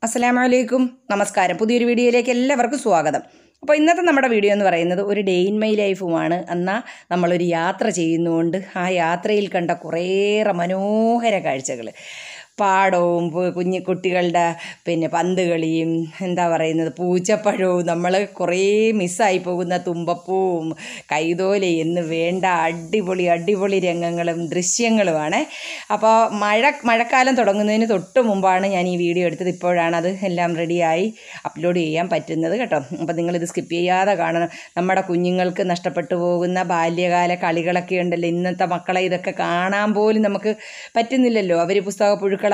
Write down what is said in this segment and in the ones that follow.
അസ്സലാമലൈക്കും നമസ്കാരം പുതിയൊരു വീഡിയോയിലേക്ക് എല്ലാവർക്കും സ്വാഗതം അപ്പോൾ ഇന്നത്തെ നമ്മുടെ വീഡിയോ എന്ന് പറയുന്നത് ഒരു ഡേ ഇൻ മൈ ലൈഫുമാണ് എന്നാൽ നമ്മളൊരു യാത്ര ചെയ്യുന്നതുകൊണ്ട് ആ യാത്രയിൽ കണ്ട കുറേയേറെ മനോഹര കാഴ്ചകൾ പാടവും പു- കുഞ്ഞു കുട്ടികളുടെ പിന്നെ പന്ത് കളിയും എന്താ പറയുന്നത് പൂച്ചപ്പഴവും നമ്മൾ കുറേ മിസ്സായി പോകുന്ന തുമ്പപ്പൂവും കൈതോലയും എന്ന് വേണ്ട അടിപൊളി അടിപൊളി രംഗങ്ങളും ദൃശ്യങ്ങളുമാണ് അപ്പോൾ മഴ മഴക്കാലം തുടങ്ങുന്നതിന് തൊട്ട് മുമ്പാണ് ഞാൻ ഈ വീഡിയോ എടുത്തത് ഇപ്പോഴാണ് അത് എല്ലാം റെഡിയായി അപ്ലോഡ് ചെയ്യാൻ പറ്റുന്നത് കേട്ടോ അപ്പോൾ നിങ്ങളിത് സ്കിപ്പ് ചെയ്യാതെ കാണണം നമ്മുടെ കുഞ്ഞുങ്ങൾക്ക് നഷ്ടപ്പെട്ടു പോകുന്ന ബാല്യകാല കളികളൊക്കെ ഉണ്ടല്ലോ ഇന്നത്തെ മക്കളെ ഇതൊക്കെ കാണാൻ പോലും നമുക്ക് പറ്റുന്നില്ലല്ലോ അവർ പുസ്തക പുഴുക്കളായും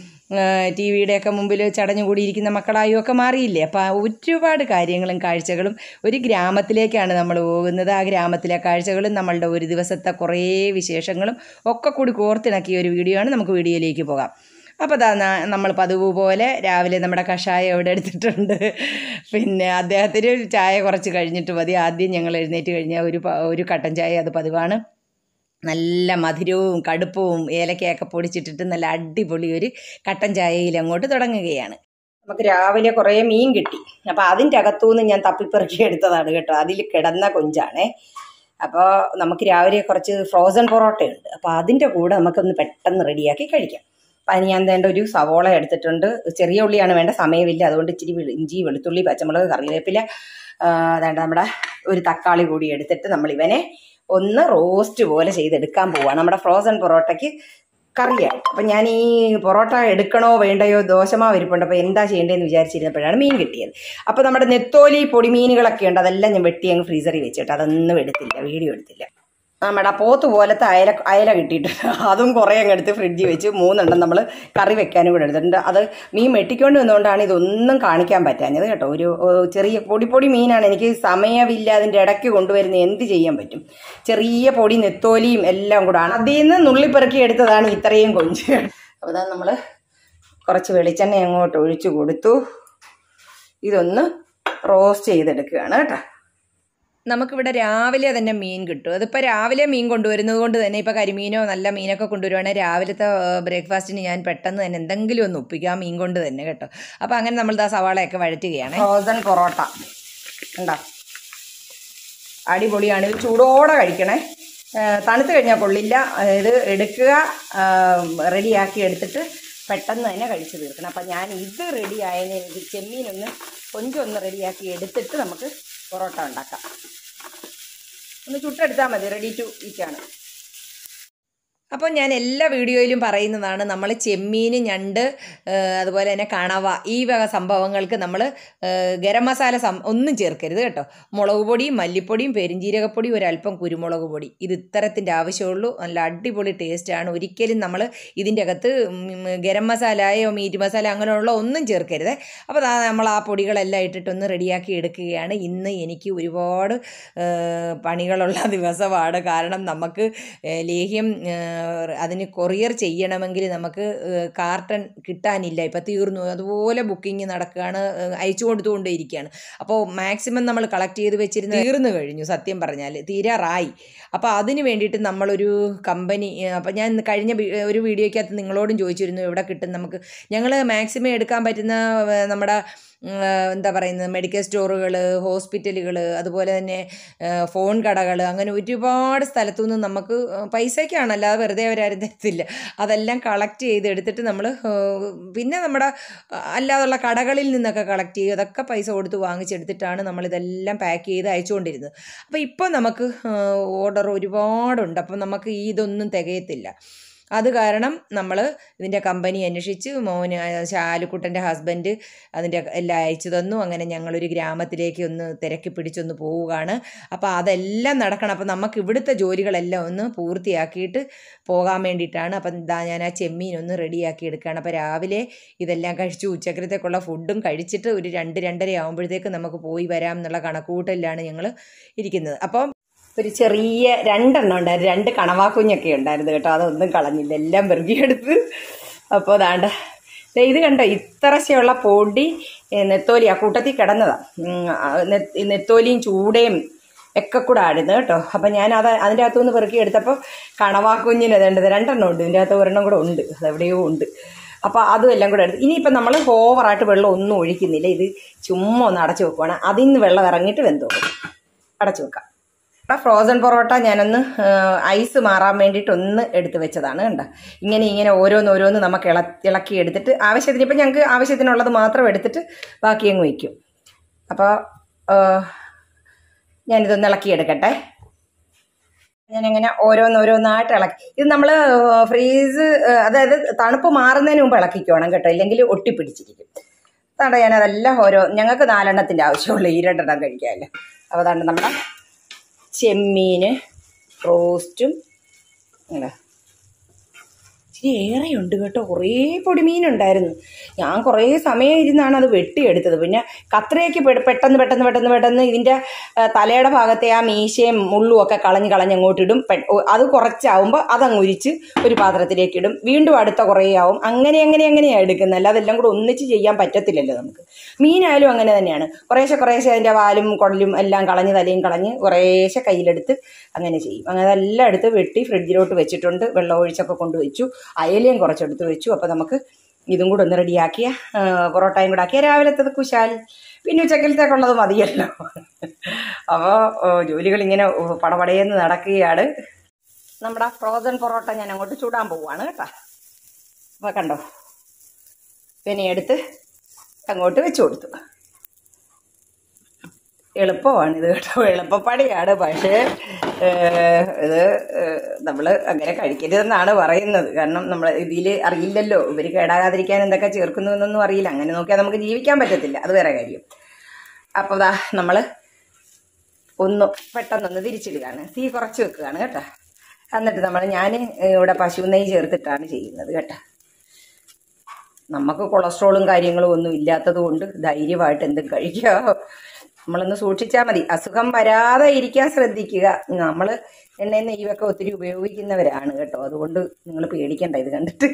ടി വിയുടെയൊക്കെ മുമ്പിൽ ചടഞ്ഞുകൂടിയിരിക്കുന്ന മക്കളായും ഒക്കെ മാറിയില്ലേ അപ്പോൾ ആ ഒരുപാട് കാര്യങ്ങളും കാഴ്ചകളും ഒരു ഗ്രാമത്തിലേക്കാണ് നമ്മൾ പോകുന്നത് ആ ഗ്രാമത്തിലെ കാഴ്ചകളും നമ്മളുടെ ഒരു ദിവസത്തെ കുറേ വിശേഷങ്ങളും ഒക്കെ കൂടി കോർത്തിണക്കിയ ഒരു വീഡിയോ ആണ് നമുക്ക് വീഡിയോയിലേക്ക് പോകാം അപ്പോൾ അതാ നമ്മൾ പതിവ് പോലെ രാവിലെ നമ്മുടെ കഷായം ഇവിടെ എടുത്തിട്ടുണ്ട് പിന്നെ അദ്ദേഹത്തിന് ചായ കുറച്ച് കഴിഞ്ഞിട്ട് മതി ആദ്യം ഞങ്ങൾ എഴുന്നേറ്റ് കഴിഞ്ഞാൽ ഒരു പ- ഒരു കട്ടൻ ചായ അത് പതിവാണ് നല്ല മധുരവും കടുപ്പവും ഏലക്കയൊക്കെ പൊടിച്ചിട്ടിട്ട് നല്ല അടിപൊളി ഒരു കട്ടൻ ചായയിൽ അങ്ങോട്ട് തുടങ്ങുകയാണ് നമുക്ക് രാവിലെ കുറേ മീൻ കിട്ടി അപ്പോൾ അതിൻ്റെ അകത്തുനിന്ന് ഞാൻ തപ്പിപ്പെറുക്കി എടുത്തതാണ് കേട്ടോ അതിൽ കിടന്ന കൊഞ്ചാണേ അപ്പോൾ നമുക്ക് രാവിലെ കുറച്ച് ഫ്രോസൺ പൊറോട്ടയുണ്ട് അപ്പോൾ അതിൻ്റെ കൂടെ നമുക്കൊന്ന് പെട്ടെന്ന് റെഡിയാക്കി കഴിക്കാം അപ്പം അതിന് ഞാൻ വേണ്ട ഒരു സവോള എടുത്തിട്ടുണ്ട് ചെറിയ ഉള്ളിയാണ് വേണ്ട സമയമില്ല അതുകൊണ്ട് ഇച്ചിരി വെളു- ഇഞ്ചി വെളുത്തുള്ളി പച്ചമുളക് കറിവേപ്പില ആ, അതാണ്ട് നമ്മുടെ ഒരു തക്കാളി കൂടി എടുത്തിട്ട് നമ്മൾ ഇവനെ ഒന്ന് റോസ്റ്റ് പോലെ ചെയ്തെടുക്കാൻ പോവാണ് നമ്മുടെ ഫ്രോസൺ പൊറോട്ടയ്ക്ക് കറിയായിട്ട് അപ്പം ഞാൻ ഈ പൊറോട്ട എടുക്കണോ വേണ്ടയോ ദോശമാവ് ഇരിപ്പുണ്ട് അപ്പോൾ എന്താ ചെയ്യേണ്ടതെന്ന് വിചാരിച്ചിരുന്നപ്പോഴാണ് മീൻ കിട്ടിയത് അപ്പോൾ നമ്മുടെ നെത്തോലി പൊടിമീനുകളൊക്കെ ഉണ്ട് അതെല്ലാം ഞാൻ വെട്ടി അങ്ങ് ഫ്രീസറിൽ വെച്ചിട്ട് അതൊന്നും എടുത്തില്ല വീഡിയോ എടുത്തില്ല നമ്മുടെ പോത്ത് പോലത്തെ അയല അയല കിട്ടിയിട്ടുണ്ട് അതും കുറേ അങ്ങ് എടുത്ത് ഫ്രിഡ്ജിൽ വെച്ച് മൂന്നെണ്ണം നമ്മൾ കറി വെക്കാനും കൂടെ എടുത്തിട്ടുണ്ട് അത് മീൻ വെട്ടിക്കൊണ്ട് വന്നുകൊണ്ടാണ് ഇതൊന്നും കാണിക്കാൻ പറ്റാഞ്ഞത് കേട്ടോ ഒരു ഏഹ്, ചെറിയ പൊടി പൊടി മീനാണ് എനിക്ക് സമയമില്ല അതിൻ്റെ ഇടയ്ക്ക് കൊണ്ടുവരുന്ന എന്ത് ചെയ്യാൻ പറ്റും ചെറിയ പൊടി നെത്തോലിയും എല്ലാം കൂടാണ് അതിൽ നിന്ന് നുള്ളിപ്പെറുക്കി എടുത്തതാണ് ഇത്രയും കൊഞ്ച് അപ്പോൾ അതാ നമ്മൾ കുറച്ച് വെളിച്ചെണ്ണ അങ്ങോട്ട് ഒഴിച്ചു കൊടുത്തു ഇതൊന്ന് റോസ്റ്റ് ചെയ്തെടുക്കുകയാണ് കേട്ടോ നമുക്കിവിടെ രാവിലെ തന്നെ മീൻ കിട്ടും അതിപ്പോൾ രാവിലെ മീൻ കൊണ്ടുവരുന്നത് കൊണ്ട് തന്നെ ഇപ്പോൾ കരിമീനോ നല്ല മീനൊക്കെ കൊണ്ടുവരുവാണെങ്കിൽ രാവിലത്തെ ബ്രേക്ക്ഫാസ്റ്റിന് ഞാൻ പെട്ടെന്ന് തന്നെ എന്തെങ്കിലും ഒന്ന് ഒപ്പിക്കാം മീൻ കൊണ്ട് തന്നെ കേട്ടോ അപ്പോൾ അങ്ങനെ നമ്മൾ ദാ സവാളയൊക്കെ വഴറ്റുകയാണ് ഫ്രോസൺ പൊറോട്ട ഉണ്ടോ അടിപൊളിയാണ് ഇത് ചൂടോടെ കഴിക്കണേ ആ, തണുത്ത് കഴിഞ്ഞാൽ കൊള്ളില്ല ഇത് എടുക്കുക റെഡിയാക്കി എടുത്തിട്ട് പെട്ടെന്ന് തന്നെ കഴിച്ച് തീർക്കണം അപ്പം ഞാൻ ഇത് റെഡി ആയതിന് എനിക്ക് ചെമ്മീനൊന്ന് കൊഞ്ചൊന്ന് റെഡിയാക്കി എടുത്തിട്ട് നമുക്ക് പൊറോട്ട ഉണ്ടാക്കാം ഒന്ന് ചുട്ടെടുത്താൽ മതി റെഡി ടു ഈറ്റ് ആണ് അപ്പോൾ ഞാൻ എല്ലാ വീഡിയോയിലും പറയുന്നതാണ് നമ്മൾ ചെമ്മീൻ ഞണ്ട് ഏഹ് അതുപോലെ തന്നെ കണവ ഈ വക സംഭവങ്ങൾക്ക് നമ്മൾ ഗരം മസാല സം ഒന്നും ചേർക്കരുത് കേട്ടോ മുളക് പൊടിയും മല്ലിപ്പൊടിയും പെരിഞ്ജീരകപ്പൊടിയും ഒരല്പം കുരുമുളക് പൊടി ഇത് ഇത്തരത്തിൻ്റെ ആവശ്യമുള്ളൂ നല്ല അടിപൊളി ടേസ്റ്റാണ് ഒരിക്കലും നമ്മൾ ഇതിൻ്റെ അകത്ത് ഉം, ഗരം മസാലയോ മീറ്റ് മസാല അങ്ങനെയുള്ള ഒന്നും ചേർക്കരുത് അപ്പോൾ ദാ നമ്മൾ ആ പൊടികളെല്ലാം ഇട്ടിട്ടൊന്ന് റെഡിയാക്കി എടുക്കുകയാണ് ഇന്ന് എനിക്ക് ഒരുപാട് ഏഹ്, പണികളുള്ള ദിവസമാണ് കാരണം നമുക്ക് ഏഹ്, ലേഹ്യം ഏഹ്, അതിന് കൊറിയർ ചെയ്യണമെങ്കിൽ നമുക്ക് ഏഹ്, കാർട്ടൺ കിട്ടാനില്ല ഇപ്പം തീർന്നു അതുപോലെ ബുക്കിംഗ് നടക്കുകയാണ് ഏഹ്, അയച്ചു കൊടുത്തുകൊണ്ടേയിരിക്കുകയാണ് അപ്പോൾ മാക്സിമം നമ്മൾ കളക്ട് ചെയ്ത് വെച്ചിരുന്ന തീർന്നു കഴിഞ്ഞു സത്യം പറഞ്ഞാൽ തീരാറായി അപ്പോൾ അതിന് വേണ്ടിയിട്ട് നമ്മളൊരു കമ്പനി അപ്പോൾ ഞാൻ കഴിഞ്ഞ വി- ഒരു വീഡിയോയ്ക്കകത്ത് നിങ്ങളോടും ചോദിച്ചിരുന്നു എവിടെ കിട്ടും നമുക്ക് ഞങ്ങൾ മാക്സിമം എടുക്കാൻ പറ്റുന്ന ഏഹ്, നമ്മുടെ ഉം, ഏഹ്, എന്താ പറയുന്നത് മെഡിക്കൽ സ്റ്റോറുകൾ ഹോസ്പിറ്റലുകൾ അതുപോലെ തന്നെ ഏഹ്, ഫോൺ കടകൾ അങ്ങനെ ഒരുപാട് സ്ഥലത്തു നിന്ന് നമുക്ക് ഏഹ്, പൈസയ്ക്കാണ് അല്ലാതെ വെറുതെ അവരാരും തരത്തില്ല അതെല്ലാം കളക്ട് ചെയ്ത് എടുത്തിട്ട് നമ്മൾ പിന്നെ നമ്മുടെ അഹ്, അല്ലാതുള്ള കടകളിൽ നിന്നൊക്കെ കളക്ട് ചെയ്ത് അതൊക്കെ പൈസ കൊടുത്ത് വാങ്ങിച്ചെടുത്തിട്ടാണ് നമ്മളിതെല്ലാം പാക്ക് ചെയ്ത് അയച്ചുകൊണ്ടിരുന്നത് അപ്പോൾ ഇപ്പോൾ നമുക്ക് ഓർഡർ ഒരുപാടുണ്ട് അപ്പം നമുക്ക് ഈ ഇതൊന്നും തികയത്തില്ല അത് കാരണം നമ്മൾ ഇതിൻ്റെ കമ്പനി അന്വേഷിച്ച് മോന് ശാലുക്കുട്ടൻ്റെ ഹസ്ബൻഡ് അതിൻ്റെ എല്ലാം അയച്ചു തന്നു അങ്ങനെ ഞങ്ങളൊരു ഗ്രാമത്തിലേക്ക് ഒന്ന് തിരക്കി പിടിച്ചൊന്ന് പോവുകയാണ് അപ്പോൾ അതെല്ലാം നടക്കണം അപ്പോൾ നമുക്ക് ഇവിടുത്തെ ജോലികളെല്ലാം ഒന്ന് പൂർത്തിയാക്കിയിട്ട് പോകാൻ വേണ്ടിയിട്ടാണ് അപ്പം ഇതാ ഞാൻ ആ ചെമ്മീൻ ഒന്ന് റെഡിയാക്കി എടുക്കുകയാണ് അപ്പോൾ രാവിലെ ഇതെല്ലാം കഴിച്ചു ഉച്ചക്കരത്തേക്കുള്ള ഫുഡും കഴിച്ചിട്ട് ഒരു രണ്ട് രണ്ടര ആകുമ്പോഴത്തേക്ക് നമുക്ക് പോയി വരാം എന്നുള്ള കണക്കുകൂട്ടലിലാണ് ഞങ്ങൾ ഇരിക്കുന്നത് അപ്പോൾ ഒരു ചെറിയ രണ്ടെണ്ണം ഉണ്ടായിരുന്നു രണ്ട് കണവാക്കുഞ്ഞൊക്കെ ഉണ്ടായിരുന്നു കേട്ടോ അതൊന്നും കളഞ്ഞില്ല എല്ലാം വെറുകിയെടുത്ത് അപ്പോൾ അതാണ്ട് ദേ ഇത് കണ്ടോ ഇത്രശയുള്ള പൊടി ഏ, നെത്തോലി ആ കൂട്ടത്തിൽ കിടന്നതാ ഉം, ആ, നെ- ഈ നെത്തോലിയും ചൂടയും ഒക്കെ കൂടെ ആടുന്നു കേട്ടോ അപ്പം ഞാൻ അത് അതിൻ്റെ അകത്തുനിന്ന് പെറുക്കി എടുത്തപ്പോൾ കണവാക്കുഞ്ഞിന് അതുണ്ട് രണ്ടെണ്ണം ഉണ്ട് ഇതിൻ്റെ അകത്ത് ഒരെണ്ണം കൂടെ ഉണ്ട് അതെവിടെയോ ഉണ്ട് അപ്പോൾ അതും എല്ലാം കൂടെ എടുത്ത് ഇനിയിപ്പോൾ നമ്മൾ ഓവറായിട്ട് വെള്ളം ഒന്നും ഒഴിക്കുന്നില്ല ഇത് ചുമ്മാ ഒന്ന് അടച്ചു വെക്കുവാണ് അതിൽ നിന്ന് വെള്ളം ഇറങ്ങിയിട്ട് വെന്തോളും അടച്ചു വെക്കാം ഇവിടെ ഫ്രോസൺ പൊറോട്ട ഞാനൊന്ന് ഐസ് മാറാൻ വേണ്ടിയിട്ട് ഒന്ന് എടുത്ത് വെച്ചതാണ് കണ്ട ഇങ്ങനെ ഇങ്ങനെ ഓരോന്ന് ഓരോന്ന് നമുക്ക് ഇള ഇളക്കി എടുത്തിട്ട് ആവശ്യത്തിന് ഇപ്പം ഞങ്ങൾക്ക് ആവശ്യത്തിനുള്ളത് മാത്രം എടുത്തിട്ട് ബാക്കി അങ്ങ് വയ്ക്കും അപ്പോൾ ഞാനിതൊന്ന് ഇളക്കി എടുക്കട്ടെ ഞാനിങ്ങനെ ഓരോന്നോരോന്നായിട്ട് ഇളക്കി ഇത് നമ്മൾ ഫ്രീസ് അതായത് തണുപ്പ് മാറുന്നതിന് മുമ്പ് ഇളക്കിക്കോണം കേട്ടോ ഇല്ലെങ്കിൽ ഒട്ടിപ്പിടിച്ചിരിക്കും അതാണ് ഞാനതെല്ലാം ഓരോ ഞങ്ങൾക്ക് നാലെണ്ണത്തിൻ്റെ ആവശ്യമുള്ളൂ ഈ രണ്ടെണ്ണം കഴിക്കാമല്ലോ അപ്പോൾ അതാണ് നമ്മുടെ ചെമ്മീൻ റോസ്റ്റും ഇങ്ങനെ ഇച്ചിരി ഏറെയുണ്ട് കേട്ടോ കുറേ പൊടിമീനുണ്ടായിരുന്നു ഞാൻ കുറേ സമയം ഇരുന്നാണ് അത് വെട്ടിയെടുത്തത് പിന്നെ കത്രയ്ക്ക് പെ- പെട്ടെന്ന് പെട്ടെന്ന് പെട്ടെന്ന് പെട്ടെന്ന് ഇതിൻ്റെ ആ, തലയുടെ ഭാഗത്തെ ആ മീശയും മുള്ളും ഒക്കെ കളഞ്ഞ് കളഞ്ഞ് അങ്ങോട്ടിടും പെ- ഓ, അത് കുറച്ചാവുമ്പോൾ അതങ്ങ് ഉരിച്ച് ഒരു പാത്രത്തിലേക്ക് ഇടും വീണ്ടും അടുത്ത കുറേ ആവും അങ്ങനെ അങ്ങനെ അങ്ങനെയാണ് എടുക്കുന്നത് അല്ലാതെ എല്ലാം കൂടെ ഒന്നിച്ച് ചെയ്യാൻ പറ്റത്തില്ലല്ലോ നമുക്ക് മീനായാലും അങ്ങനെ തന്നെയാണ് കുറേശ്ശെ കുറേശ്ശെ അതിൻ്റെ വാലും കുടലും എല്ലാം കളഞ്ഞ് തലയും കളഞ്ഞ് കുറേശ്ശെ കയ്യിലെടുത്ത് അങ്ങനെ ചെയ്യും അങ്ങനെ അതെല്ലാം എടുത്ത് വെട്ടി ഫ്രിഡ്ജിലോട്ട് വെച്ചിട്ടുണ്ട് വെള്ളം ഒഴിച്ചൊക്കെ കൊണ്ടുവച്ചു അയലയും കുറച്ചെടുത്ത് വെച്ചു അപ്പോൾ നമുക്ക് ഇതും കൂടെ ഒന്ന് റെഡിയാക്കിയ ആ, പൊറോട്ടയും കൂടെ ആക്കിയ രാവിലത്തത് കുശാൽ പിന്നെ ഉച്ചക്കലത്തേക്കുള്ളത് മതിയല്ലോ അപ്പോൾ ജോലികൾ ഇങ്ങനെ പടപടയെന്ന് നടക്കുകയാണ് നമ്മുടെ ഫ്രോസൺ പൊറോട്ട ഞാൻ അങ്ങോട്ട് ചൂടാൻ പോവുകയാണ് കേട്ടോ അപ്പോൾ കണ്ടോ പിന്നെ എടുത്ത് അങ്ങോട്ട് വെച്ച് കൊടുത്തു എളുപ്പമാണ് ഇത് കേട്ടോ എളുപ്പപ്പണിയാണ് പക്ഷേ ഏഹ്, ഇത് നമ്മൾ അങ്ങനെ കഴിക്കരുതെന്നാണ് പറയുന്നത് കാരണം നമ്മൾ ഇതിൽ അറിയില്ലല്ലോ ഇവർ കേടാകാതിരിക്കാൻ എന്തൊക്കെ ചേർക്കുന്നു എന്നൊന്നും അറിയില്ല അങ്ങനെ നോക്കിയാൽ നമുക്ക് ജീവിക്കാൻ പറ്റത്തില്ല അത് വേറെ കാര്യം അപ്പോൾ ദാ നമ്മൾ ഒന്ന് പെട്ടെന്നൊന്ന് തിരിച്ചിടുകയാണ് തീ കുറച്ച് വെക്കുകയാണ് കേട്ടോ എന്നിട്ട് നമ്മൾ ഞാൻ ഇവിടെ പശു നെയ്യ് ചേർത്തിട്ടാണ് ചെയ്യുന്നത് കേട്ടോ നമുക്ക് കൊളസ്ട്രോളും കാര്യങ്ങളും ഒന്നും ഇല്ലാത്തത് കൊണ്ട് ധൈര്യമായിട്ട് എന്തും കഴിക്കുക നമ്മളൊന്ന് സൂക്ഷിച്ചാൽ മതി അസുഖം വരാതെ ഇരിക്കാൻ ശ്രദ്ധിക്കുക നമ്മൾ എണ്ണയും നെയ്യൊക്കെ ഒത്തിരി ഉപയോഗിക്കുന്നവരാണ് കേട്ടോ അതുകൊണ്ട് നിങ്ങൾ പേടിക്കണ്ട ഇത് കണ്ടിട്ട്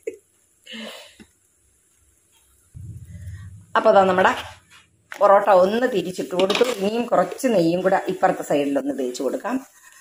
അപ്പോൾ അതാ നമ്മുടെ പൊറോട്ട ഒന്ന് തിരിച്ചിട്ട് കൊടുത്തു ഇനിയും കുറച്ച് നെയ്യും കൂടെ ഇപ്പുറത്തെ സൈഡിലൊന്ന് തേച്ച് കൊടുക്കാം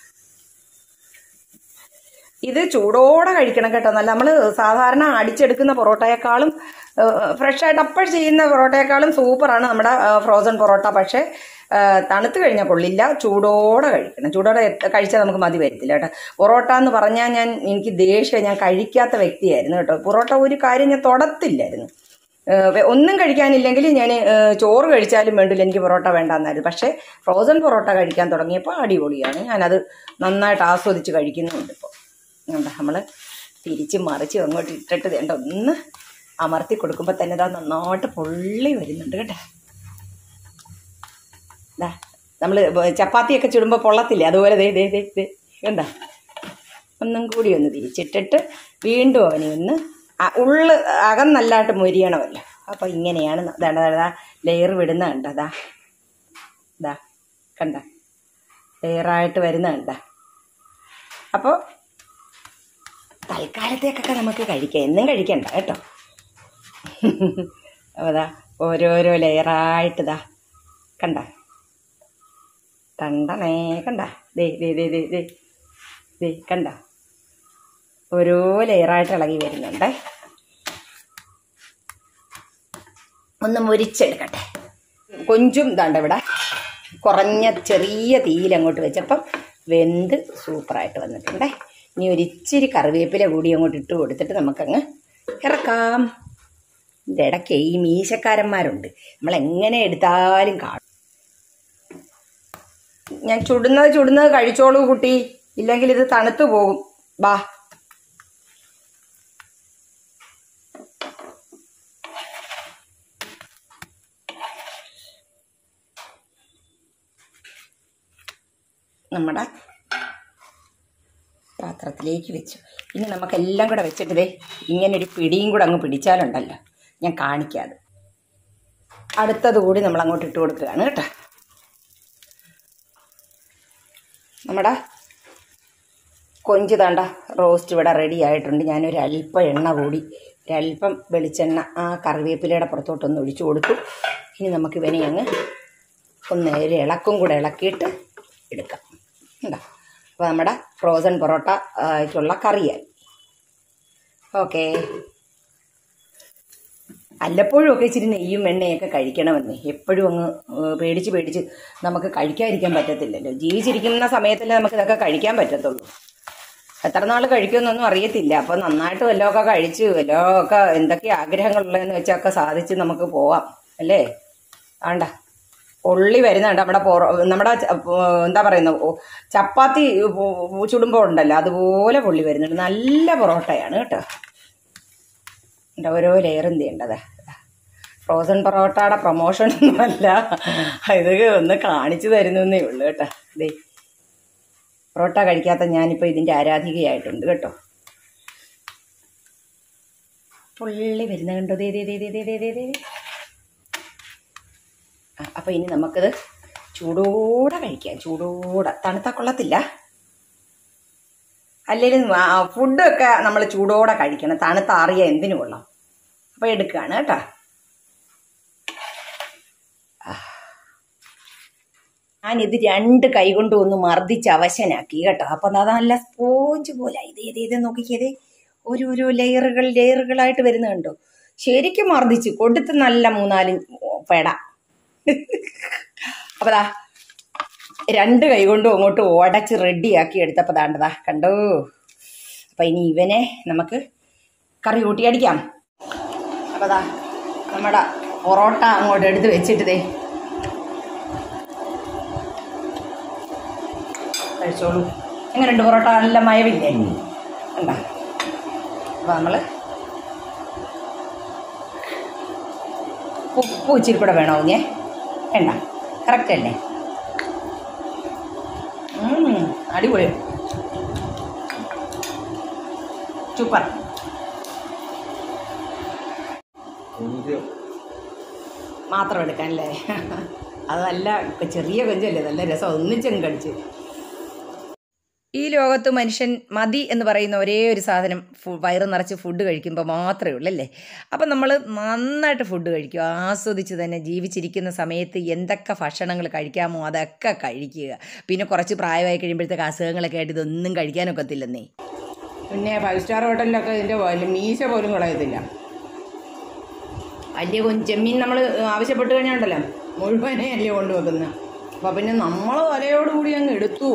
ഇത് ചൂടോടെ കഴിക്കണം കേട്ടോ നല്ല നമ്മൾ സാധാരണ അടിച്ചെടുക്കുന്ന പൊറോട്ടയെക്കാളും ഫ്രഷ് ആയിട്ട് അപ്പോൾ ചെയ്യുന്ന പൊറോട്ടയെക്കാളും സൂപ്പറാണ് നമ്മുടെ ഫ്രോസൺ പൊറോട്ട പക്ഷേ ആ, തണുത്ത് കഴിഞ്ഞാൽ കൊള്ളില്ല ചൂടോടെ കഴിക്കണം ചൂടോടെ എത്ര- കഴിച്ചാൽ നമുക്ക് മതി വരത്തില്ല കേട്ടോ പൊറോട്ട എന്ന് പറഞ്ഞാൽ ഞാൻ എനിക്ക് ദേഷ്യം ഞാൻ കഴിക്കാത്ത വ്യക്തിയായിരുന്നു കേട്ടോ പൊറോട്ട ഒരു കാര്യം ഞാൻ തൊടത്തില്ലായിരുന്നു ഏഹ് വെ- ഒന്നും കഴിക്കാനില്ലെങ്കിൽ ഞാൻ ചോറ് കഴിച്ചാലും വേണ്ടില്ല എനിക്ക് പൊറോട്ട വേണ്ടെന്നായിരുന്നു പക്ഷേ ഫ്രോസൺ പൊറോട്ട കഴിക്കാൻ തുടങ്ങിയപ്പോൾ അടിപൊളിയാണ് ഞാനത് നന്നായിട്ട് ആസ്വദിച്ച് കഴിക്കുന്നുമുണ്ട് ഇപ്പോൾ നമ്മൾ തിരിച്ച് മറിച്ച് അങ്ങോട്ട് ഇട്ടിട്ട് വേണ്ട ഒന്ന് അമർത്തി കൊടുക്കുമ്പോൾ തന്നെ ഇതാ നന്നായിട്ട് പൊള്ളി വരുന്നുണ്ട് കേട്ടോ ദാ നമ്മൾ ചപ്പാത്തിയൊക്കെ ചുടുമ്പോൾ പൊള്ളത്തില്ലേ അതുപോലെ ദേ ദേ ദേ ദേ കണ്ട ഒന്നും കൂടി ഒന്ന് തിരിച്ചിട്ടിട്ട് വീണ്ടും അവനെ ഒന്ന് അ- ഉള്ള് അകം നല്ലതായിട്ട് മൊരിയണമല്ലോ അപ്പോൾ ഇങ്ങനെയാണ് ദാ ലെയർ വിടുന്ന കണ്ട ദാ ദാ കണ്ട ലെയറായിട്ട് വരുന്ന കണ്ട അപ്പോൾ തൽക്കാലത്തേക്കൊക്കെ നമുക്ക് കഴിക്കാം എന്നും കഴിക്കണ്ട കേട്ടോ അപ്പോൾ ദാ ഓരോരോ ലെയറായിട്ട് ദാ കണ്ട കണ്ടണേ കണ്ട ദേ ദേ ദേ ദേ ദേ ദേ കണ്ട ഓരോ ലെയറായിട്ട് ഇളകി വരുന്നുണ്ടേ ഒന്ന് മുരിച്ചെടുക്കട്ടെ കൊഞ്ചും ഇതാണ്ട് ഇവിടെ കുറഞ്ഞ ചെറിയ തീയിൽ അങ്ങോട്ട് വെച്ചപ്പം വെന്ത് സൂപ്പറായിട്ട് വന്നിട്ടുണ്ടേ ഇനി ഒരു ഇച്ചിരി കറിവേപ്പില കൂടി അങ്ങോട്ട് ഇട്ട് കൊടുത്തിട്ട് നമുക്കങ്ങ് ഇറക്കാം ഇതിൻ്റെ ഇടയ്ക്ക് ഈ മീശക്കാരന്മാരുണ്ട് നമ്മൾ എങ്ങനെ എടുത്താലും കാണും ഞാൻ ചുടുന്നത് ചുടുന്നത് കഴിച്ചോളൂ കുട്ടി ഇല്ലെങ്കിൽ ഇത് തണുത്തു പോകും ബാ നമ്മുടെ പാത്രത്തിലേക്ക് വെച്ചു ഇനി നമുക്കെല്ലാം കൂടെ വെച്ചിട്ട് ദേ ഇങ്ങനെ ഒരു പിടിയും കൂടെ അങ്ങ് പിടിച്ചാലുണ്ടല്ലോ ഞാൻ കാണിക്കാതെ അടുത്തത് കൂടി നമ്മൾ അങ്ങോട്ട് ഇട്ട് കൊടുക്കുകയാണ് കേട്ടോ നമ്മുടെ കൊഞ്ച് താണ്ട റോസ്റ്റ് ഇവിടെ റെഡി ആയിട്ടുണ്ട് ഞാനൊരു അല്പം എണ്ണ കൂടി ഒരല്പം വെളിച്ചെണ്ണ ആ കറിവേപ്പിലയുടെ പുറത്തോട്ടൊന്ന് ഒഴിച്ചു കൊടുത്തു ഇനി നമുക്ക് ഇവനെ അങ്ങ് ഒന്ന് ഒരു ഇളക്കും കൂടെ ഇളക്കിയിട്ട് എടുക്കാം ഉണ്ടോ അപ്പോൾ നമ്മുടെ ഫ്രോസൺ പൊറോട്ട ക്കുള്ള കറിയായി ഓക്കേ വല്ലപ്പോഴും ഒക്കെ ഇച്ചിരി നെയ്യും എണ്ണയൊക്കെ കഴിക്കണമെന്നേ എപ്പോഴും അങ്ങ് ഏഹ്, പേടിച്ച് പേടിച്ച് നമുക്ക് കഴിക്കാതിരിക്കാൻ പറ്റത്തില്ലല്ലോ ജീവിച്ചിരിക്കുന്ന സമയത്തല്ലേ നമുക്ക് ഇതൊക്കെ കഴിക്കാൻ പറ്റത്തുള്ളൂ എത്ര നാൾ കഴിക്കുമെന്നൊന്നും അറിയത്തില്ല അപ്പോൾ നന്നായിട്ട് വല്ലതൊക്കെ കഴിച്ച് വല്ലതൊക്കെ എന്തൊക്കെ ആഗ്രഹങ്ങളുള്ളതെന്ന് വെച്ചൊക്കെ സാധിച്ച് നമുക്ക് പോവാം അല്ലേ ആണ്ട പൊള്ളി വരുന്നുണ്ട് നമ്മുടെ പൊറ നമ്മുടെ ച- എന്താ പറയുന്നത് ഓ, ചപ്പാത്തി ചുടുമ്പോൾ ഉണ്ടല്ലോ അതുപോലെ പൊള്ളി വരുന്നുണ്ട് നല്ല പൊറോട്ടയാണ് കേട്ടോ എൻ്റെ ഓരോ ലെയറും ചെയ്യേണ്ടത് ഫ്രോസൺ പൊറോട്ടയുടെ പ്രൊമോഷൻ ഒന്നുമല്ല ഇത് ഒന്ന് കാണിച്ചു തരുന്നേ ഉള്ളൂ കേട്ടോ ദേ പൊറോട്ട കഴിക്കാത്ത ഞാനിപ്പോൾ ഇതിൻ്റെ ആരാധികയായിട്ടുണ്ട് കേട്ടോ പുള്ളി വരുന്ന കണ്ടോ ദേ ദേ ദേ ദേ ദേ ദേ ദേ ദേ അപ്പം ഇനി നമുക്കിത് ചൂടോടെ കഴിക്കാം ചൂടോടെ തണുത്താ കൊള്ളത്തില്ല അല്ലെങ്കിൽ ഫുഡൊക്കെ നമ്മൾ ചൂടോടെ കഴിക്കണം തണുത്താറിയ എന്തിനു കൊള്ളാം അപ്പോൾ എടുക്കുകയാണ് കേട്ടോ ഞാനിത് രണ്ട് കൈ കൊണ്ട് ഒന്ന് മർദ്ദിച്ച് അവശനാക്കി കേട്ടോ അപ്പം അത് നല്ല സ്പോഞ്ച് പോലെ ഇത് ഇത് ഇത് നോക്കിക്കേ ഒരു ഒരു ലെയറുകൾ ലെയറുകളായിട്ട് വരുന്ന കണ്ടോ ശരിക്കും മർദ്ദിച്ച് കൊടുത്ത് നല്ല മൂന്നാലും പെട അപ്പോൾ ദാ രണ്ട് കൈ കൊണ്ടും അങ്ങോട്ട് ഉടച്ച് റെഡിയാക്കി എടുത്തപ്പോൾ ദാണ്ടതാ കണ്ടോ അപ്പം ഇനി ഇവനെ നമുക്ക് കറി കൂട്ടി അടിക്കാം അപ്പോൾ ദാ നമ്മുടെ പൊറോട്ട അങ്ങോട്ട് എടുത്ത് വെച്ചിട്ട് ദേ കഴിച്ചോളൂ എങ്ങനെയുണ്ട് പൊറോട്ട നല്ല മയവില്ലേ കണ്ട അപ്പോൾ നമ്മൾ ഉപ്പ് ഇച്ചിരി കൂടെ വേണോ കുഞ്ഞേ വേണ്ട കറക്റ്റ് അല്ലേ ഉം, അടിപൊളി സൂപ്പർ മാത്രം എടുക്കാനല്ലേ അത് നല്ല ചെറിയ കൊഞ്ചല്ലേ നല്ല രസം ഒന്നിച്ചങ്ങ് കടിച്ച് ഈ ലോകത്ത് മനുഷ്യൻ മതി എന്ന് പറയുന്ന ഒരേ ഒരു സാധനം ഫു വയറ് നിറച്ച് ഫുഡ് കഴിക്കുമ്പോൾ മാത്രമേ ഉള്ളൂ അല്ലേ അപ്പം നമ്മൾ നന്നായിട്ട് ഫുഡ് കഴിക്കുക ആസ്വദിച്ച് തന്നെ ജീവിച്ചിരിക്കുന്ന സമയത്ത് എന്തൊക്കെ ഭക്ഷണങ്ങൾ കഴിക്കാമോ അതൊക്കെ കഴിക്കുക പിന്നെ കുറച്ച് പ്രായമായി കഴിയുമ്പോഴത്തേക്ക് അസുഖങ്ങളൊക്കെ ആയിട്ട് ഇതൊന്നും കഴിക്കാനൊക്കത്തില്ലെന്നേ പിന്നെ ഫൈവ് സ്റ്റാർ ഹോട്ടലിലൊക്കെ ഇതിൻ്റെ വലിയ മീശ പോലും കളയത്തില്ല വലിയ കൊഞ്ച് ചെമ്മീൻ നമ്മൾ ആവശ്യപ്പെട്ട് കഴിഞ്ഞാണ്ടല്ലോ മുഴുവനെ അല്ലേ കൊണ്ടുവെക്കുന്നത് അപ്പോൾ പിന്നെ നമ്മൾ വലയോടുകൂടി അങ്ങ് എടുത്തു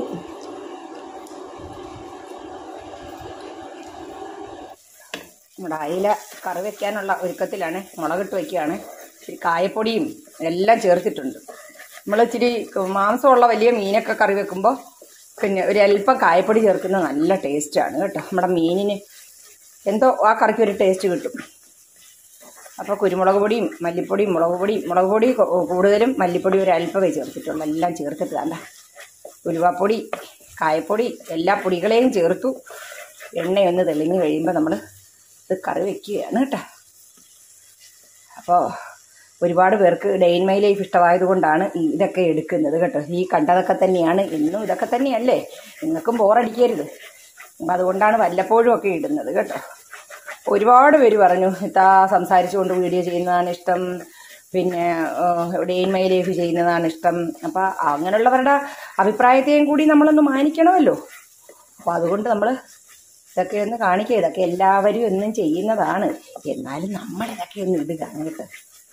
നമ്മുടെ അയില കറി വെക്കാനുള്ള ഒരുക്കത്തിലാണ് മുളകിട്ട് വയ്ക്കുകയാണ് ഇച്ചിരി കായപ്പൊടിയും എല്ലാം ചേർത്തിട്ടുണ്ട് നമ്മൾ ഇച്ചിരി മാംസമുള്ള വലിയ മീനൊക്കെ കറി വെക്കുമ്പോൾ പിന്നെ ഒരു അല്പം കായപ്പൊടി ചേർക്കുന്നത് നല്ല ടേസ്റ്റാണ് കേട്ടോ നമ്മുടെ മീനിന് എന്തോ ആ കറിക്ക് ഒരു ടേസ്റ്റ് കിട്ടും അപ്പോൾ കുരുമുളക് പൊടിയും മല്ലിപ്പൊടിയും മുളക് പൊടിയും മുളക് പൊടി കൊ- കൂടുതലും മല്ലിപ്പൊടി ഒരു അല്പമേ ചേർത്തിട്ടുള്ളൂ എല്ലാം ചേർത്തിട്ട് വേണ്ട ഉലുവാപ്പൊടി കായപ്പൊടി എല്ലാ പൊടികളെയും ചേർത്തു എണ്ണയൊന്ന് തെളിഞ്ഞ് കഴിയുമ്പോൾ നമ്മൾ ഇത് കറി വെക്കുകയാണ് കേട്ടോ അപ്പോൾ ഒരുപാട് പേർക്ക് ഡെയിൻ മൈ ലൈഫ് ഇഷ്ടമായത് കൊണ്ടാണ് ഈ ഇതൊക്കെ എടുക്കുന്നത് കേട്ടോ ഈ കണ്ടതൊക്കെ തന്നെയാണ് എന്നും ഇതൊക്കെ തന്നെയല്ലേ നിങ്ങൾക്കും ബോറടിക്കരുത് അപ്പം അതുകൊണ്ടാണ് വല്ലപ്പോഴും ഒക്കെ ഇടുന്നത് കേട്ടോ ഒരുപാട് പേര് പറഞ്ഞു ഇത്താ സംസാരിച്ചുകൊണ്ട് വീഡിയോ ചെയ്യുന്നതാണ് ഇഷ്ടം പിന്നെ ഡെയിൻ മൈ ലൈഫ് ചെയ്യുന്നതാണ് ഇഷ്ടം അപ്പം അങ്ങനെയുള്ളവരുടെ അഭിപ്രായത്തെയും കൂടി നമ്മളൊന്ന് മാനിക്കണമല്ലോ അപ്പോൾ അതുകൊണ്ട് നമ്മൾ ഇതൊക്കെ ഒന്ന് കാണിക്കുക ഇതൊക്കെ എല്ലാവരും എന്നും ചെയ്യുന്നതാണ് എന്നാലും നമ്മൾ ഇതൊക്കെ ഒന്ന് ഇടുക അങ്ങോട്ട്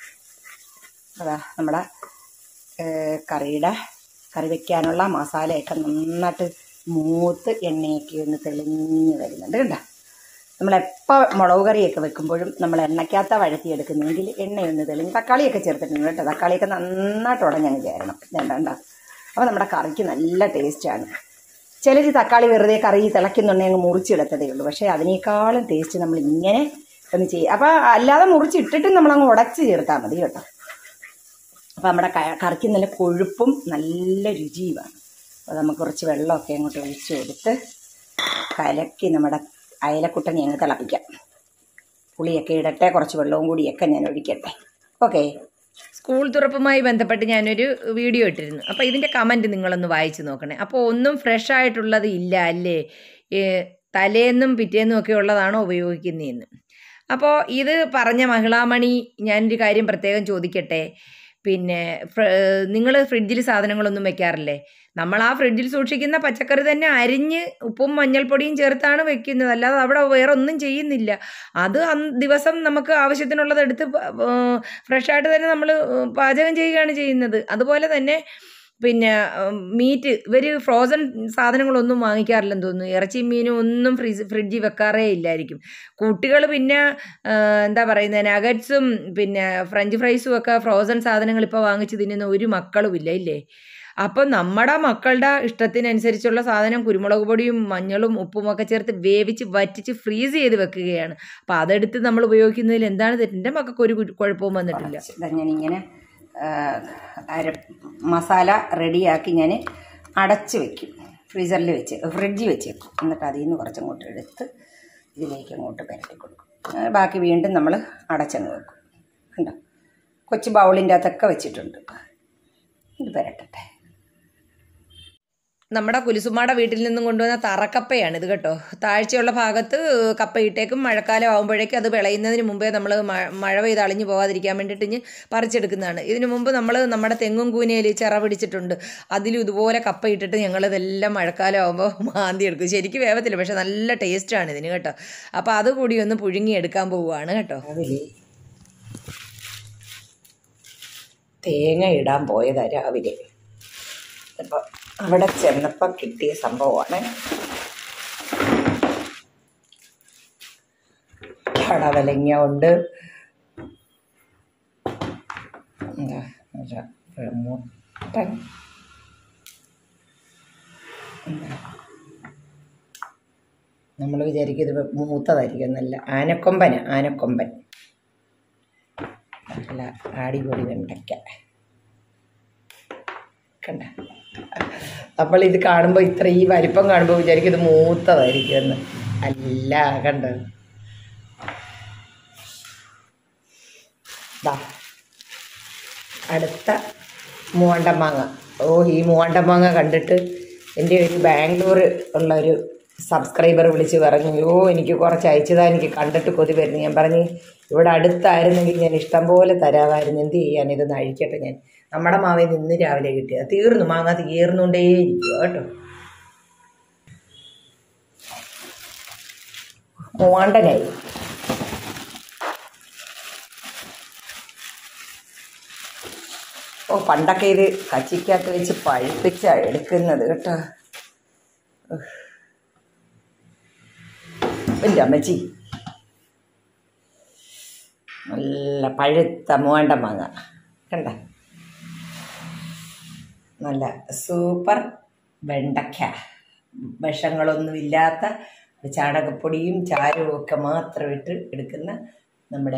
അതാ നമ്മുടെ ഏഹ്, കറിയുടെ കറി വെക്കാനുള്ള മസാലയൊക്കെ നന്നായിട്ട് മൂത്ത് എണ്ണയൊക്കെ ഒന്ന് തെളിഞ്ഞ് വരുന്നുണ്ട് കണ്ടോ നമ്മളെപ്പോൾ മുളക് കറിയൊക്കെ വെക്കുമ്പോഴും നമ്മൾ എണ്ണയ്ക്കകത്ത വഴറ്റിയെടുക്കുന്നെങ്കിൽ എണ്ണയൊന്ന് തെളിഞ്ഞ് തക്കാളിയൊക്കെ ചേർത്തിട്ടുണ്ട് കേട്ടോ തക്കാളിയൊക്കെ നന്നായിട്ട് ഉടഞ്ഞങ്ങ് ചേരണം വേണ്ട അപ്പോൾ നമ്മുടെ കറിക്ക് നല്ല ടേസ്റ്റാണ് ചിലർ തക്കാളി വെറുതെ കറി തിളയ്ക്കുന്നുണ്ടെങ്കിൽ അങ്ങ് മുറിച്ചിടത്തതേ ഉള്ളൂ പക്ഷേ അതിനേക്കാളും ടേസ്റ്റ് നമ്മൾ ഇങ്ങനെ ഒന്ന് ചെയ്യും അപ്പോൾ അല്ലാതെ മുറിച്ചിട്ടിട്ട് നമ്മളങ്ങ് ഉടച്ച് ചേർത്താൽ മതി കേട്ടോ അപ്പോൾ നമ്മുടെ ക- കറിക്ക് നല്ല കൊഴുപ്പും നല്ല രുചിയുമാണ് അപ്പോൾ നമുക്ക് കുറച്ച് വെള്ളമൊക്കെ അങ്ങോട്ട് ഒഴിച്ച് കൊടുത്ത് കലക്കി നമ്മുടെ അയലക്കുട്ടനെ അങ്ങ് തിളപ്പിക്കാം പുളിയൊക്കെ ഇടട്ടെ കുറച്ച് വെള്ളവും കൂടിയൊക്കെ ഞാൻ ഒഴിക്കട്ടെ ഓക്കെ സ്കൂൾ തുറപ്പുമായി ബന്ധപ്പെട്ട് ഞാനൊരു വീഡിയോ ഇട്ടിരുന്നു അപ്പോൾ ഇതിൻ്റെ കമൻറ്റ് നിങ്ങളൊന്ന് വായിച്ച് നോക്കണേ അപ്പോൾ ഒന്നും ഫ്രഷ് ആയിട്ടുള്ളത് ഇല്ല അല്ലേ ഏ, തലേന്നും പിറ്റേന്നും ഒക്കെ ഉള്ളതാണോ ഉപയോഗിക്കുന്നതെന്ന് അപ്പോൾ ഇത് പറഞ്ഞ മഹിളാമണി ഞാനൊരു കാര്യം പ്രത്യേകം ചോദിക്കട്ടെ പിന്നെ നിങ്ങൾ ഫ്രിഡ്ജിൽ സാധനങ്ങളൊന്നും വെക്കാറില്ലേ നമ്മൾ ആ ഫ്രിഡ്ജിൽ സൂക്ഷിക്കുന്ന പച്ചക്കറി തന്നെ അരിഞ്ഞ് ഉപ്പും മഞ്ഞൾപ്പൊടിയും ചേർത്താണ് വെക്കുന്നത് അല്ലാതെ അവിടെ വേറെ ഒന്നും ചെയ്യുന്നില്ല അത് അന്ന് ദിവസം നമുക്ക് ആവശ്യത്തിനുള്ളത് എടുത്ത് ഫ്രഷായിട്ട് തന്നെ നമ്മൾ പാചകം ചെയ്യുകയാണ് ചെയ്യുന്നത് അതുപോലെ തന്നെ പിന്നെ മീറ്റ് ഇവർ ഫ്രോസൺ സാധനങ്ങളൊന്നും വാങ്ങിക്കാറില്ലെന്ന് തോന്നുന്നു ഇറച്ചിയും മീനും ഒന്നും ഫ്രിഡ്ജ് ഫ്രിഡ്ജിൽ വെക്കാറേ ഇല്ലായിരിക്കും കുട്ടികൾ പിന്നെ ആ, എന്താ പറയുന്നത് നഗറ്റ്സും പിന്നെ ഫ്രഞ്ച് ഫ്രൈസും ഒക്കെ ഫ്രോസൺ സാധനങ്ങൾ ഇപ്പോൾ വാങ്ങിച്ച് തിന്നുന്ന ഒരു മക്കളും ഇല്ല ഇല്ലേ അപ്പം നമ്മുടെ മക്കളുടെ ഇഷ്ടത്തിനനുസരിച്ചുള്ള സാധനം കുരുമുളക് പൊടിയും മഞ്ഞളും ഉപ്പും ഒക്കെ ചേർത്ത് വേവിച്ച് വറ്റിച്ച് ഫ്രീസ് ചെയ്ത് വെക്കുകയാണ് അപ്പോൾ അതെടുത്ത് നമ്മൾ ഉപയോഗിക്കുന്നതിൽ എന്താണ് തെറ്റ് എൻ്റെ മക്കൾക്ക് ഒരു കു- കുഴപ്പവും വന്നിട്ടില്ല ഇതാ ഞാനിങ്ങനെ ആ, അര മസാല റെഡിയാക്കി ഞാൻ അടച്ച് വെക്കും ഫ്രീസറിൽ വെച്ച് ഫ്രിഡ്ജിൽ വെച്ച് വെക്കും എന്നിട്ട് അതിൽ നിന്ന് കുറച്ചങ്ങോട്ട് എടുത്ത് ഇതിലേക്ക് അങ്ങോട്ട് പുരട്ടി കൊടുക്കും ആ, ബാക്കി വീണ്ടും നമ്മൾ അടച്ചങ്ങ് വെക്കും കണ്ടോ കൊച്ചു ബൗളിൻ്റെ അകത്തൊക്കെ വെച്ചിട്ടുണ്ട് ഇത് പുരട്ടട്ടെ നമ്മുടെ കുലുസുമാടെ വീട്ടിൽ നിന്നും കൊണ്ടുവന്ന തറക്കപ്പയാണ് ഇത് കേട്ടോ താഴ്ചയുള്ള ഭാഗത്ത് കപ്പ ഇട്ടേക്കും മഴക്കാലം ആകുമ്പോഴേക്കും അത് വിളയുന്നതിന് മുമ്പേ നമ്മൾ മഴ പെയ്ത് അളിഞ്ഞു പോകാതിരിക്കാൻ വേണ്ടിയിട്ട് ഇഞ്ഞ് പറിച്ചെടുക്കുന്നതാണ് ഇതിനു മുമ്പ് നമ്മൾ നമ്മുടെ തെങ്ങും കൂനയിൽ ചിറ പിടിച്ചിട്ടുണ്ട് അതിലും ഇതുപോലെ കപ്പ ഇട്ടിട്ട് ഞങ്ങളിതെല്ലാം മഴക്കാലം ആകുമ്പോൾ മാന്തി എടുക്കും ശരിക്കും വേവത്തില്ല പക്ഷെ നല്ല ടേസ്റ്റാണ് ഇതിന് കേട്ടോ അപ്പോൾ അത് കൂടി ഒന്ന് പുഴുങ്ങി എടുക്കാൻ പോവുകയാണ് കേട്ടോ രാവിലെ തേങ്ങ ഇടാൻ പോയതാ രാവിലെ അപ്പോൾ അവിടെ ചെന്നപ്പോൾ കിട്ടിയ സംഭവമാണ് കടവലങ്ങ ഉണ്ട് എന്താ ഒരു മുട്ടൻ നമ്മൾ വിചാരിക്കും ഇത് മൂത്തതായിരിക്കും നല്ല ആനക്കൊമ്പന് ആനക്കൊമ്പൻ നല്ല അടിപൊളി വെണ്ടയ്ക്ക കണ്ട നമ്മൾ ഇത് കാണുമ്പോൾ ഇത്ര ഈ വലിപ്പം കാണുമ്പോൾ വിചാരിക്കും ഇത് മൂത്തതായിരിക്കും എന്ന് അല്ല കണ്ട ദാ അടുത്ത മൂവണ്ടമാങ്ങ ഓ ഈ മൂവണ്ടമാങ്ങ കണ്ടിട്ട് എൻ്റെ ഒരു ബാംഗ്ലൂർ ഉള്ള ഒരു സബ്സ്ക്രൈബർ വിളിച്ച് പറഞ്ഞു ഓ എനിക്ക് കുറച്ച് അയച്ചതാ എനിക്ക് കണ്ടിട്ട് കൊതി വരുന്നു ഞാൻ പറഞ്ഞു ഇവിടെ അടുത്തായിരുന്നെങ്കിൽ ഞാൻ ഇഷ്ടം പോലെ തരാമായിരുന്നു എന്ത് ചെയ്യാൻ ഇതൊന്ന് അഴിക്കട്ടെ ഞാൻ നമ്മുടെ മാവിൽ നിന്ന് രാവിലെ കിട്ടിയത് തീർന്നു മാങ്ങ തീർന്നുകൊണ്ടേയിരിക്കുക കേട്ടോ മൂവാണ്ടനായി ഓ പണ്ടൊക്കെ ഇത് കച്ചിക്കകത്ത് വെച്ച് പഴുപ്പിച്ച എടുക്കുന്നത് കേട്ടോ എൻ്റെ അമ്മച്ചി നല്ല പഴുത്ത മൂവാണ്ട മാങ്ങ കണ്ട നല്ല സൂപ്പർ വെണ്ടയ്ക്ക വിഷങ്ങളൊന്നുമില്ലാത്ത ചാണകപ്പൊടിയും ചാരവും ഒക്കെ മാത്രം ഇട്ട് എടുക്കുന്ന നമ്മുടെ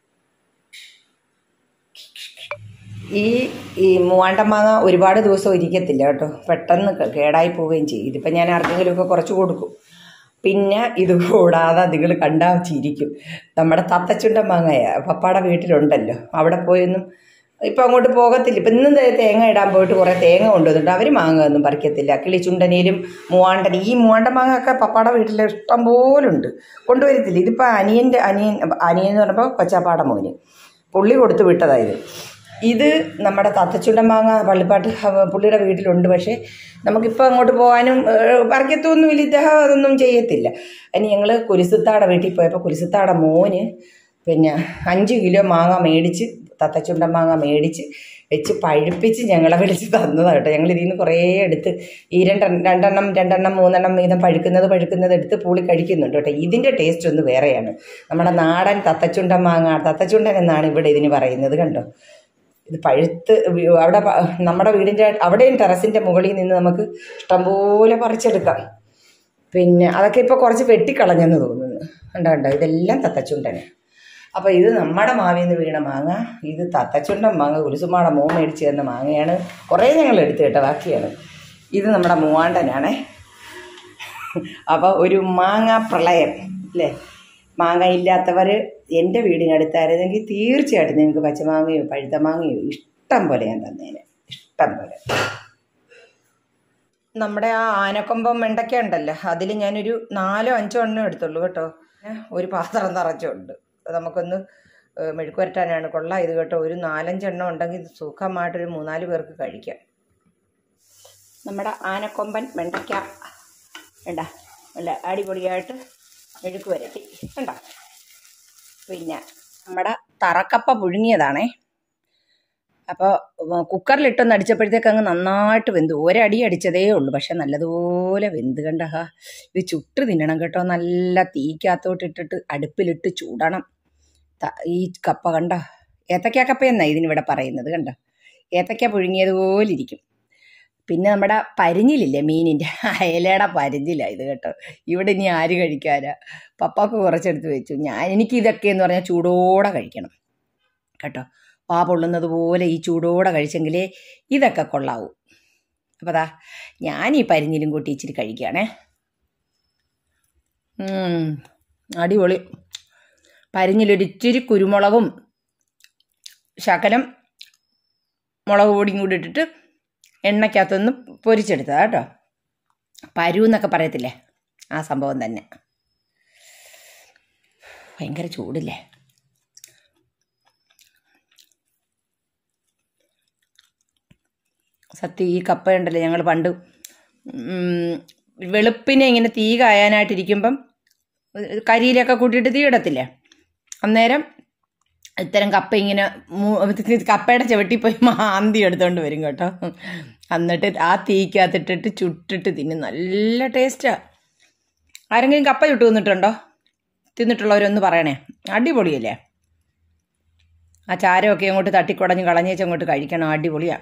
ഈ ഈ മൂവാണ്ടമാങ്ങ ഒരുപാട് ദിവസം ഇരിക്കത്തില്ല കേട്ടോ പെട്ടെന്ന് ക- കേടായി പോവുകയും ചെയ്യും ഇതിപ്പോൾ ഞാൻ ആർക്കെങ്കിലുമൊക്കെ കുറച്ച് കൊടുക്കും പിന്നെ ഇത് കൂടാതെ നിങ്ങൾ കണ്ടാൽ ചിരിക്കും നമ്മുടെ തത്തച്ചുണ്ട മാങ്ങയ പപ്പാടെ വീട്ടിലുണ്ടല്ലോ അവിടെ പോയൊന്നും ഇപ്പം അങ്ങോട്ട് പോകത്തില്ല ഇപ്പം ഇന്നും ദേ തേങ്ങ ഇടാൻ പോയിട്ട് കുറേ തേങ്ങ കൊണ്ടുവന്നിട്ട് അവർ മാങ്ങ ഒന്നും പറിക്കത്തില്ല കിളിച്ചുണ്ടനിയിലും മൂവാണ്ടൻ ഈ മൂവാണ്ട മാങ്ങ ഒക്കെ പപ്പാടെ വീട്ടിൽ ഇഷ്ടം പോലുണ്ട് കൊണ്ടുവരത്തില്ല ഇതിപ്പോൾ അനിയൻ്റെ അനിയൻ അനിയൻ എന്ന് പറയുമ്പോൾ കൊച്ചാപ്പാടെ മോന് പുള്ളി കൊടുത്ത് വിട്ടതായത് ഇത് നമ്മുടെ തത്തച്ചുണ്ടൻ മാങ്ങ പള്ളിപ്പാട്ട് ഹ- പുള്ളിയുടെ വീട്ടിലുണ്ട് പക്ഷേ നമുക്കിപ്പോൾ അങ്ങോട്ട് പോകാനും ഏഹ്, പറിക്കത്തൊന്നുമില്ല ഇദ്ദേഹം അതൊന്നും ചെയ്യത്തില്ല അതിന് ഞങ്ങൾ കുരിശത്താടെ വീട്ടിൽ പോയപ്പോൾ കുരിശത്താടെ മോന് പിന്നെ അഞ്ച് കിലോ മാങ്ങ മേടിച്ച് തത്തച്ചുണ്ടൻ മാങ്ങ മേടിച്ച് വെച്ച് പഴുപ്പിച്ച് ഞങ്ങളെ വിളിച്ച് തന്നതാണ് കേട്ടോ ഞങ്ങൾ ഇതിൽ നിന്ന് കുറേ എടുത്ത് ഈ രണ്ടെണ്ണം രണ്ടെണ്ണം രണ്ടെണ്ണം മൂന്നെണ്ണം വീതം പഴുക്കുന്നത് പഴുക്കുന്നത് എടുത്ത് പൂളി കഴിക്കുന്നുണ്ട് കേട്ടോ ഇതിൻ്റെ ടേസ്റ്റ് ഒന്ന് വേറെയാണ് നമ്മുടെ നാടൻ തത്തച്ചുണ്ടൻ മാങ്ങ തത്തച്ചുണ്ടൻ എന്നാണ് ഇവിടെ ഇതിന് പറയുന്നത് കണ്ടോ ഇത് പഴുത്ത് വി- അവിടെ പ- നമ്മുടെ വീടിൻ്റെ അവിടെയും ടെറസിൻ്റെ മുകളിൽ നിന്ന് നമുക്ക് ഇഷ്ടംപോലെ പറിച്ചെടുക്കാം പിന്നെ അതൊക്കെ ഇപ്പോൾ കുറച്ച് വെട്ടിക്കളഞ്ഞെന്ന് തോന്നുന്നു കണ്ടോ കണ്ടോ ഇതെല്ലാം തത്തച്ചുണ്ടന് അപ്പോൾ ഇത് നമ്മുടെ മാവിൽ നിന്ന് വീണ മാങ്ങ ഇത് തത്തച്ചുണ്ടൻ മാങ്ങ കുലുസുമാടെ മോ മേടിച്ച് തന്ന മാങ്ങയാണ് കുറേ ഞങ്ങൾ എടുത്ത് കേട്ടോ ബാക്കിയാണ് ഇത് നമ്മുടെ മൂവാണ്ടനാണേ അപ്പോൾ ഒരു മാങ്ങ പ്രളയം അല്ലേ മാങ്ങ ഇല്ലാത്തവർ എൻ്റെ വീടിനടുത്തായിരുന്നെങ്കിൽ തീർച്ചയായിട്ടും നിങ്ങൾക്ക് പച്ചമാങ്ങയോ പഴുത്ത മാങ്ങയോ ഇഷ്ടം പോലെ ഞാൻ തന്നേനെ ഇഷ്ടം പോലെ നമ്മുടെ ആ ആനക്കൊമ്പം വെണ്ടയ്ക്ക ഉണ്ടല്ലോ അതിൽ ഞാനൊരു നാലോ അഞ്ചോ എണ്ണം എടുത്തുള്ളൂ കേട്ടോ പിന്നെ ഒരു പാത്രം നിറച്ചുണ്ട് അത് നമുക്കൊന്ന് ഏഹ്, മെഴുക്ക് വരട്ടാനാണ് കൊള്ളാം ഇത് കേട്ടോ ഒരു നാലഞ്ചെണ്ണം ഉണ്ടെങ്കിൽ ഇത് സുഖമായിട്ടൊരു മൂന്നാല് പേർക്ക് കഴിക്കാം നമ്മുടെ ആനക്കൊമ്പൻ വെണ്ടയ്ക്ക വേണ്ട നല്ല അടിപൊളിയായിട്ട് മെഴുക്ക് വരട്ടി കണ്ട പിന്നെ നമ്മുടെ തറക്കപ്പ പുഴുങ്ങിയതാണേ അപ്പോൾ കുക്കറിലിട്ടൊന്ന് അടിച്ചപ്പോഴത്തേക്ക് അങ്ങ് നന്നായിട്ട് വെന്തു ഒരടി അടിച്ചതേ ഉള്ളൂ പക്ഷെ നല്ലതുപോലെ വെന്ത് കണ്ട ഹാ ഇത് ചുട്ട് തിന്നണം കേട്ടോ നല്ല തീക്കകത്തോട്ട് ഇട്ടിട്ട് അടുപ്പിലിട്ട് ചൂടണം ത- ഈ കപ്പ കണ്ട ഏത്തക്ക കപ്പ എന്നാ ഇതിനിവിടെ പറയുന്നത് കണ്ട ഏത്തക്ക പുഴുങ്ങിയതുപോലെ ഇരിക്കും പിന്നെ നമ്മുടെ പരിഞ്ഞിലില്ലേ മീനിൻ്റെ അയലയുടെ പരിഞ്ഞില്ല ഇത് കേട്ടോ ഇവിടെ ഇനി ആര് കഴിക്കാനാ പപ്പാക്ക് കുറച്ചെടുത്ത് വെച്ചു ഞാൻ എനിക്ക് ഇതൊക്കെ എന്ന് പറഞ്ഞാൽ ചൂടോടെ കഴിക്കണം കേട്ടോ വാ പൊള്ളുന്നത് പോലെ ഈ ചൂടോടെ കഴിച്ചെങ്കിലേ ഇതൊക്കെ കൊള്ളാവൂ അപ്പോൾ അതാ ഞാൻ ഈ പരിഞ്ഞിലും കൂട്ടി ഇച്ചിരി കഴിക്കുകയാണേ ഉം, അടിപൊളി പരിഞ്ഞിലൊരിച്ചിരി കുരുമുളകും ശകലം മുളക് പൊടിയും കൂടി ഇട്ടിട്ട് എണ്ണയ്ക്കകത്തൊന്ന് പൊരിച്ചെടുത്തതാ കേട്ടോ പരു എന്നൊക്കെ പറയത്തില്ലേ ആ സംഭവം തന്നെ ഭയങ്കര ചൂടില്ലേ സത്യം ഈ കപ്പ ഉണ്ടല്ലോ ഞങ്ങൾ പണ്ട് ഉം, വെളുപ്പിനെ ഇങ്ങനെ തീ കായാനായിട്ടിരിക്കുമ്പം കരിയിലൊക്കെ കൂട്ടിയിട്ട് തീ ഇടത്തില്ലേ അന്നേരം ഇത്തരം കപ്പ ഇങ്ങനെ മൂ- കപ്പയുടെ ചവിട്ടി പോയി മാന്തി എടുത്തോണ്ട് വരും കേട്ടോ എന്നിട്ട് ആ തീക്കകത്തിട്ടിട്ട് ചുട്ടിട്ട് തിന്നും നല്ല ടേസ്റ്റാ ആരെങ്കിലും കപ്പ ചുട്ട് തിന്നിട്ടുണ്ടോ തിന്നിട്ടുള്ളവരൊന്ന് പറയണേ അടിപൊളിയല്ലേ ആ ചാരമൊക്കെ അങ്ങോട്ട് തട്ടിക്കുടഞ്ഞ് കളഞ്ഞേച്ച് അങ്ങോട്ട് കഴിക്കണം അടിപൊളിയാ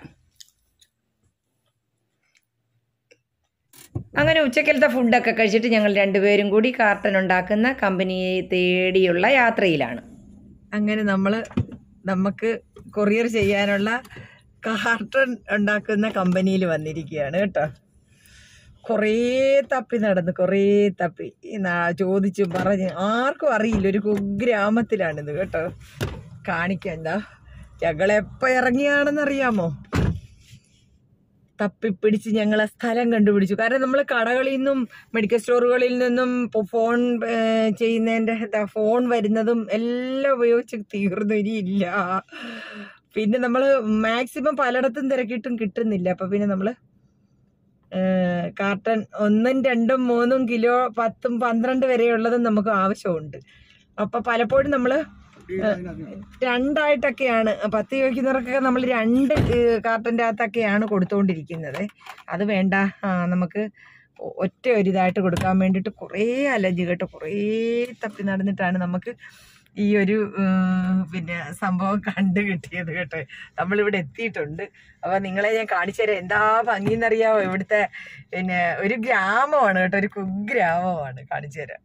അങ്ങനെ ഉച്ചക്കലത്തെ ഫുഡൊക്കെ കഴിച്ചിട്ട് ഞങ്ങൾ രണ്ടുപേരും കൂടി കാർട്ടൻ ഉണ്ടാക്കുന്ന കമ്പനിയെ തേടിയുള്ള യാത്രയിലാണ് അങ്ങനെ നമ്മൾ നമുക്ക് കൊറിയർ ചെയ്യാനുള്ള കാർട്ടൺ ഉണ്ടാക്കുന്ന കമ്പനിയിൽ വന്നിരിക്കുകയാണ് കേട്ടോ കുറേ തപ്പി നടന്ന് കുറേ തപ്പി ഈ നാ- ചോദിച്ചു പറഞ്ഞ് ആർക്കും അറിയില്ല ഒരു കുഗ്രാമത്തിലാണിത് കേട്ടോ കാണിക്കാൻ എന്താ ഞങ്ങളെപ്പോൾ ഇറങ്ങിയാണെന്നറിയാമോ തപ്പിപ്പിടിച്ച് ഞങ്ങളെ സ്ഥലം കണ്ടുപിടിച്ചു കാരണം നമ്മൾ കടകളിൽ നിന്നും മെഡിക്കൽ സ്റ്റോറുകളിൽ നിന്നും ഇപ്പൊ ഫോൺ ഏർ, ചെയ്യുന്നതിൻ്റെ എന്താ ഫോൺ വരുന്നതും എല്ലാം ഉപയോഗിച്ച് തീർന്നു ഇനിയില്ല പിന്നെ നമ്മൾ മാക്സിമം പലയിടത്തും തിരക്കിയിട്ടും കിട്ടുന്നില്ല അപ്പൊ പിന്നെ നമ്മൾ കാർട്ടൺ ഒന്നും രണ്ടും മൂന്നും കിലോ പത്തും പന്ത്രണ്ട് വരെയുള്ളതും നമുക്ക് ആവശ്യമുണ്ട് അപ്പൊ പലപ്പോഴും നമ്മൾ രണ്ടായിട്ടൊക്കെയാണ് പത്ത് ചോദിക്കുന്നവർക്കൊക്കെ നമ്മൾ രണ്ട് കാർട്ടൻ്റെ അകത്തൊക്കെയാണ് കൊടുത്തുകൊണ്ടിരിക്കുന്നത് അത് വേണ്ട ആ, നമുക്ക് ഒ- ഒറ്റ ഒരു ഇതായിട്ട് കൊടുക്കാൻ വേണ്ടിയിട്ട് കുറേ അലഞ്ഞ് കേട്ടോ കുറേ തപ്പി നടന്നിട്ടാണ് നമുക്ക് ഈ ഒരു ഉം, പിന്നെ സംഭവം കണ്ടു കിട്ടിയത് കേട്ടോ നമ്മളിവിടെ എത്തിയിട്ടുണ്ട് അപ്പൊ നിങ്ങളെ ഞാൻ കാണിച്ചു തരാം എന്താ ഭംഗിന്നറിയാമോ ഇവിടുത്തെ പിന്നെ ഒരു ഗ്രാമമാണ് കേട്ടോ ഒരു കുഗ്രാമമാണ് കാണിച്ചു തരാം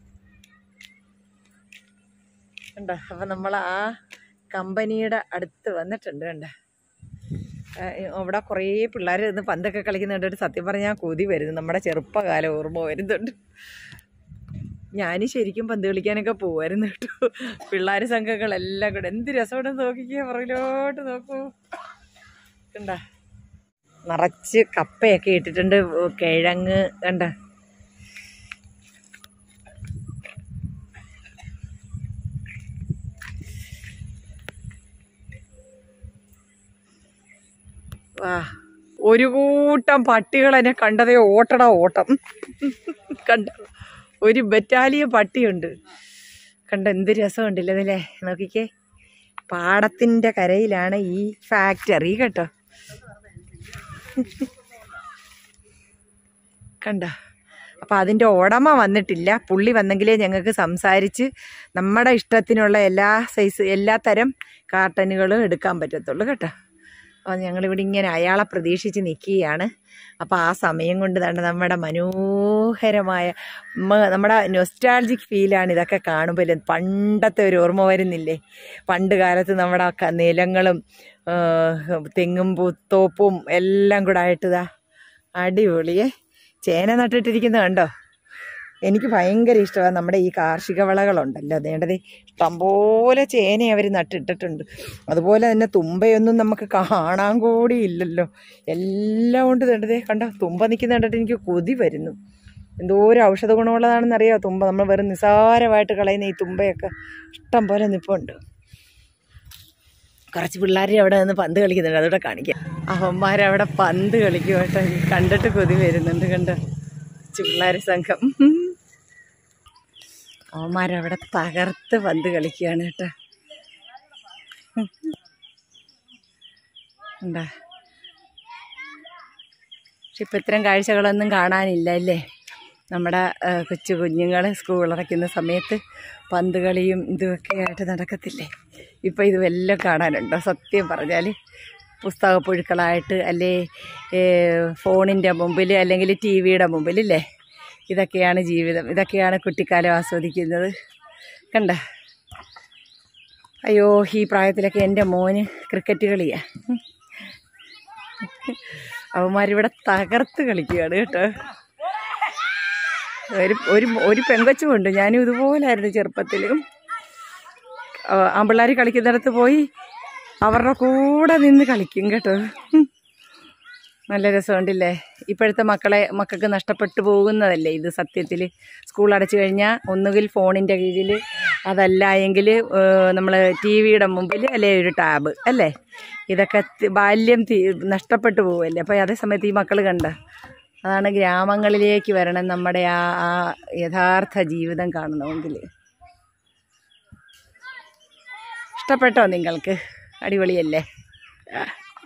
കണ്ടോ അപ്പൊ നമ്മൾ ആ കമ്പനിയുടെ അടുത്ത് വന്നിട്ടുണ്ട് കണ്ട അവിടെ കുറേ പിള്ളേർ ഇന്ന് പന്തൊക്കെ കളിക്കുന്ന കണ്ടിട്ട് സത്യം പറഞ്ഞാൽ കൊതി വരുന്നു നമ്മുടെ ചെറുപ്പകാലം ഓർമ്മ വരുന്നുണ്ട് ഞാൻ ശരിക്കും പന്ത് കളിക്കാനൊക്കെ പോകുമായിരുന്നു കേട്ടോ പിള്ളേർ സംഘങ്ങളെല്ലാം കൂടെ എന്ത് രസമാണ് നോക്കിക്കേ പുറകിലോട്ട് നോക്കൂ കണ്ട നിറച്ച് കപ്പയൊക്കെ ഇട്ടിട്ടുണ്ട് കിഴങ്ങ് കണ്ട വാ ഒരു കൂട്ടം പട്ടികൾ എന്നെ കണ്ടതേ ഓട്ടട ഓട്ടം കണ്ട ഒരു ബറ്റാലിയൻ പട്ടിയുണ്ട് കണ്ട എന്ത് രസമുണ്ടല്ലേ അതല്ലേ നോക്കിക്കേ പാടത്തിൻ്റെ കരയിലാണ് ഈ ഫാക്ടറി കേട്ടോ കണ്ട അപ്പം അതിൻ്റെ ഉടമ വന്നിട്ടില്ല പുള്ളി വന്നെങ്കിലേ ഞങ്ങൾക്ക് സംസാരിച്ച് നമ്മുടെ ഇഷ്ടത്തിനുള്ള എല്ലാ സൈസ് എല്ലാ തരം കാർട്ടനുകളും എടുക്കാൻ പറ്റത്തുള്ളൂ കേട്ടോ അപ്പോൾ ഞങ്ങളിവിടെ ഇങ്ങനെ അയാളെ പ്രതീക്ഷിച്ച് നിൽക്കുകയാണ് അപ്പോൾ ആ സമയം കൊണ്ട് തന്നെ നമ്മുടെ മനോഹരമായ മ- നമ്മുടെ നൊസ്റ്റാൾജിക് ഫീലാണ് ഇതൊക്കെ കാണുമ്പോൾ പണ്ടത്തെ ഒരു ഓർമ്മ വരുന്നില്ലേ പണ്ട് കാലത്ത് നമ്മുടെ ആ ക- നിലങ്ങളും ആ, തെങ്ങും പൂത്തോപ്പും എല്ലാം കൂടെ ആയിട്ട് ഇതാ അടിപൊളിയേ ചേന നട്ടിട്ടിരിക്കുന്ന കണ്ടോ എനിക്ക് ഭയങ്കര ഇഷ്ടമാണ് നമ്മുടെ ഈ കാർഷിക വിളകളുണ്ടല്ലോ അതേണ്ടത് ഇഷ്ടംപോലെ ചേന അവർ നട്ടിട്ടിട്ടുണ്ട് അതുപോലെ തന്നെ തുമ്പയൊന്നും നമുക്ക് കാണാൻ കൂടി ഇല്ലല്ലോ എല്ലാം കൊണ്ട് തേണ്ടതേ കണ്ടോ തുമ്പ നിൽക്കുന്ന കണ്ടിട്ട് എനിക്ക് കൊതി വരുന്നു എന്തോരം ഔഷധ ഗുണമുള്ളതാണെന്ന് അറിയാമോ തുമ്പ നമ്മൾ വെറും നിസ്സാരമായിട്ട് കളയുന്ന ഈ തുമ്പയൊക്കെ ഇഷ്ടം പോലെ നിൽപ്പുണ്ട് കുറച്ച് പിള്ളേർ അവിടെ നിന്ന് പന്ത് കളിക്കുന്നുണ്ട് അതോടെ കാണിക്കാം അവന്മാരവിടെ പന്ത് കളിക്കും കേട്ടോ കണ്ടിട്ട് കൊതി വരുന്നുണ്ട് കണ്ടോ കൊച്ചു പിള്ളേർ സംഘം അവന്മാരവിടെ തകർത്ത് പന്ത് കളിക്കുകയാണ് കേട്ടോ എന്താ പക്ഷെ ഇപ്പം ഇത്തരം കാഴ്ചകളൊന്നും കാണാനില്ല അല്ലേ നമ്മുടെ ആ, കൊച്ചു കുഞ്ഞുങ്ങൾ സ്കൂൾ അടയ്ക്കുന്ന സമയത്ത് പന്ത് കളിയും ഇതുമൊക്കെ ആയിട്ട് നടക്കത്തില്ലേ ഇപ്പം ഇത് വല്ലതും കാണാനുണ്ടോ സത്യം പറഞ്ഞാൽ പുസ്തകപ്പുഴുക്കളായിട്ട് അല്ലേ ഫോണിൻ്റെ മുമ്പിൽ അല്ലെങ്കിൽ ടി വിയുടെ മുമ്പിലില്ലേ ഇതൊക്കെയാണ് ജീവിതം ഇതൊക്കെയാണ് കുട്ടിക്കാലം ആസ്വദിക്കുന്നത് കണ്ട അയ്യോ ഈ പ്രായത്തിലൊക്കെ എൻ്റെ മോന് ക്രിക്കറ്റ് കളിയാ അവന്മാരിവിടെ തകർത്ത് കളിക്കുകയാണ് കേട്ടോ ഒരു ഒരു ഒരു പെങ്കൊച്ചുമുണ്ട് ഞാനും ഇതുപോലായിരുന്നു ചെറുപ്പത്തിലും ആമ്പിള്ളേർ കളിക്കുന്നിടത്ത് പോയി അവരുടെ കൂടെ നിന്ന് കളിക്കും കേട്ടോ നല്ല രസമുണ്ടല്ലേ ഇപ്പോഴത്തെ മക്കളെ മക്കൾക്ക് നഷ്ടപ്പെട്ടു പോകുന്നതല്ലേ ഇത് സത്യത്തിൽ സ്കൂൾ അടച്ചു കഴിഞ്ഞാൽ ഒന്നുകിൽ ഫോണിൻ്റെ കീഴിൽ അതല്ല എങ്കിൽ നമ്മൾ ടി വിയുടെ മുമ്പിൽ അല്ലേ ഒരു ടാബ് അല്ലേ ഇതൊക്കെ തി- ബാല്യം തി- നഷ്ടപ്പെട്ടു പോവല്ലേ അപ്പോൾ അതേ സമയത്ത് ഈ മക്കൾ കണ്ട അതാണ് ഗ്രാമങ്ങളിലേക്ക് വരണം നമ്മുടെ ആ ആ യഥാർത്ഥ ജീവിതം കാണണമെങ്കിൽ ഇഷ്ടപ്പെട്ടോ നിങ്ങൾക്ക് അടിപൊളിയല്ലേ ആ.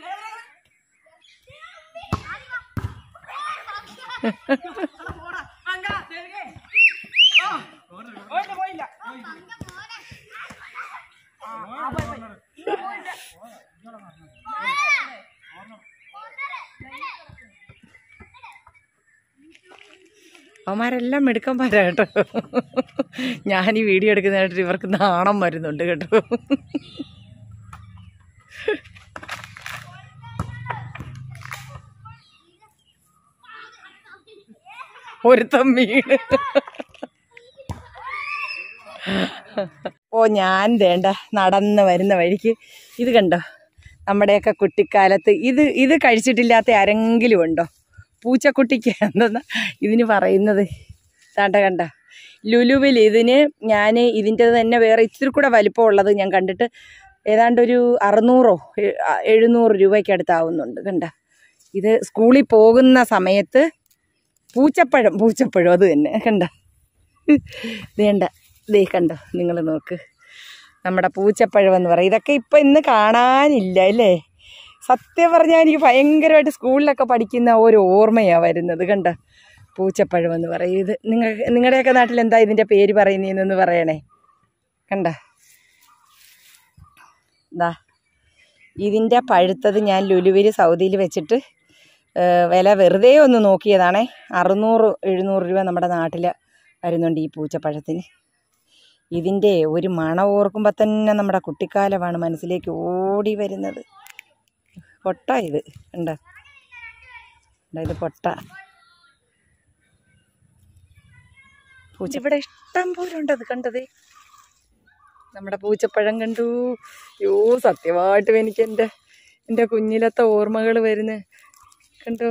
അവന്മാരെല്ലാം മിടുക്കന്മാരാ കേട്ടോ ഞാൻ ഈ വീഡിയോ എടുക്കുന്നതായിട്ട് ഇവർക്ക് നാണം വരുന്നുണ്ട് കേട്ടോ ഒരുത്തം വീണ് ഓ ഞാൻ വേണ്ട നടന്ന് വരുന്ന വഴിക്ക് ഇത് കണ്ടോ നമ്മുടെയൊക്കെ കുട്ടിക്കാലത്ത് ഇത് ഇത് കഴിച്ചിട്ടില്ലാത്ത ആരെങ്കിലും ഉണ്ടോ പൂച്ചക്കുട്ടിക്ക് എന്തെന്നാ ഇതിന് പറയുന്നത് താണ്ട കണ്ട ലുലുവിൽ ഇതിന് ഞാൻ ഇതിൻ്റെ തന്നെ വേറെ ഇച്ചിരി കൂടെ വലിപ്പമുള്ളത് ഞാൻ കണ്ടിട്ട് ഏതാണ്ട് ഒരു അറുന്നൂറോ എ- ആ, എഴുന്നൂറ് രൂപയ്ക്ക് അടുത്താവുന്നുണ്ട് കണ്ട ഇത് സ്കൂളിൽ പോകുന്ന സമയത്ത് പൂച്ചപ്പഴം പൂച്ചപ്പഴം അത് തന്നെ കണ്ട വേണ്ട ദേ കണ്ടോ നിങ്ങൾ നോക്ക് നമ്മുടെ പൂച്ചപ്പഴം എന്ന് പറയും ഇതൊക്കെ ഇപ്പം ഇന്ന് കാണാനില്ല അല്ലേ സത്യം പറഞ്ഞാൽ എനിക്ക് ഭയങ്കരമായിട്ട് സ്കൂളിലൊക്കെ പഠിക്കുന്ന ഒരു ഓർമ്മയാണ് വരുന്നത് കണ്ട പൂച്ചപ്പഴം എന്ന് പറയും ഇത് നിങ്ങൾ നിങ്ങളുടെയൊക്കെ നാട്ടിൽ എന്താ ഇതിൻ്റെ പേര് പറയുന്നതെന്നൊന്ന് പറയണേ കണ്ട ദാ ഇതിൻ്റെ പഴുത്തത് ഞാൻ ലുലുവിൽ സൗദിയിൽ വെച്ചിട്ട് ഏ, വില വെറുതെ ഒന്ന് നോക്കിയതാണേ അറുന്നൂറ് എഴുന്നൂറ് രൂപ നമ്മുടെ നാട്ടിൽ വരുന്നുണ്ട് ഈ പൂച്ചപ്പഴത്തിന് ഇതിൻ്റെ ഒരു മണം ഓർക്കുമ്പോൾ തന്നെ നമ്മുടെ കുട്ടിക്കാലമാണ് മനസ്സിലേക്ക് ഓടി വരുന്നത് പൊട്ട ഇത് ഉണ്ടോ ഉണ്ടോ ഇത് പൊട്ട പൂച്ച ഇവിടെ ഇഷ്ടം പോലെ ഉണ്ട് അത് കണ്ടത് നമ്മുടെ പൂച്ചപ്പഴം കണ്ടു യോ സത്യമായിട്ടും എനിക്ക് എൻ്റെ എൻ്റെ കുഞ്ഞിലത്തെ ഓർമ്മകൾ വരുന്ന കണ്ടോ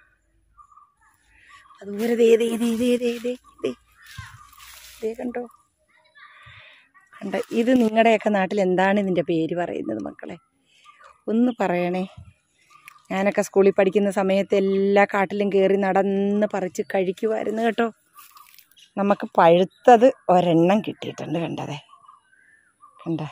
അതുപോലെ ദേ ദേ ദേ ദേ ദേ ദേ ദേ ദേ കണ്ടോ കണ്ട ഇത് നിങ്ങളുടെയൊക്കെ നാട്ടിൽ എന്താണ് ഇതിൻ്റെ പേര് പറയുന്നത് മക്കളെ ഒന്ന് പറയണേ ഞാനൊക്കെ സ്കൂളിൽ പഠിക്കുന്ന സമയത്ത് എല്ലാ കാട്ടിലും കയറി നടന്ന് പറിച്ച് കഴിക്കുമായിരുന്നു കേട്ടോ നമുക്ക് പഴുത്തത് ഒരെണ്ണം കിട്ടിയിട്ടുണ്ട് കണ്ടതേ കണ്ട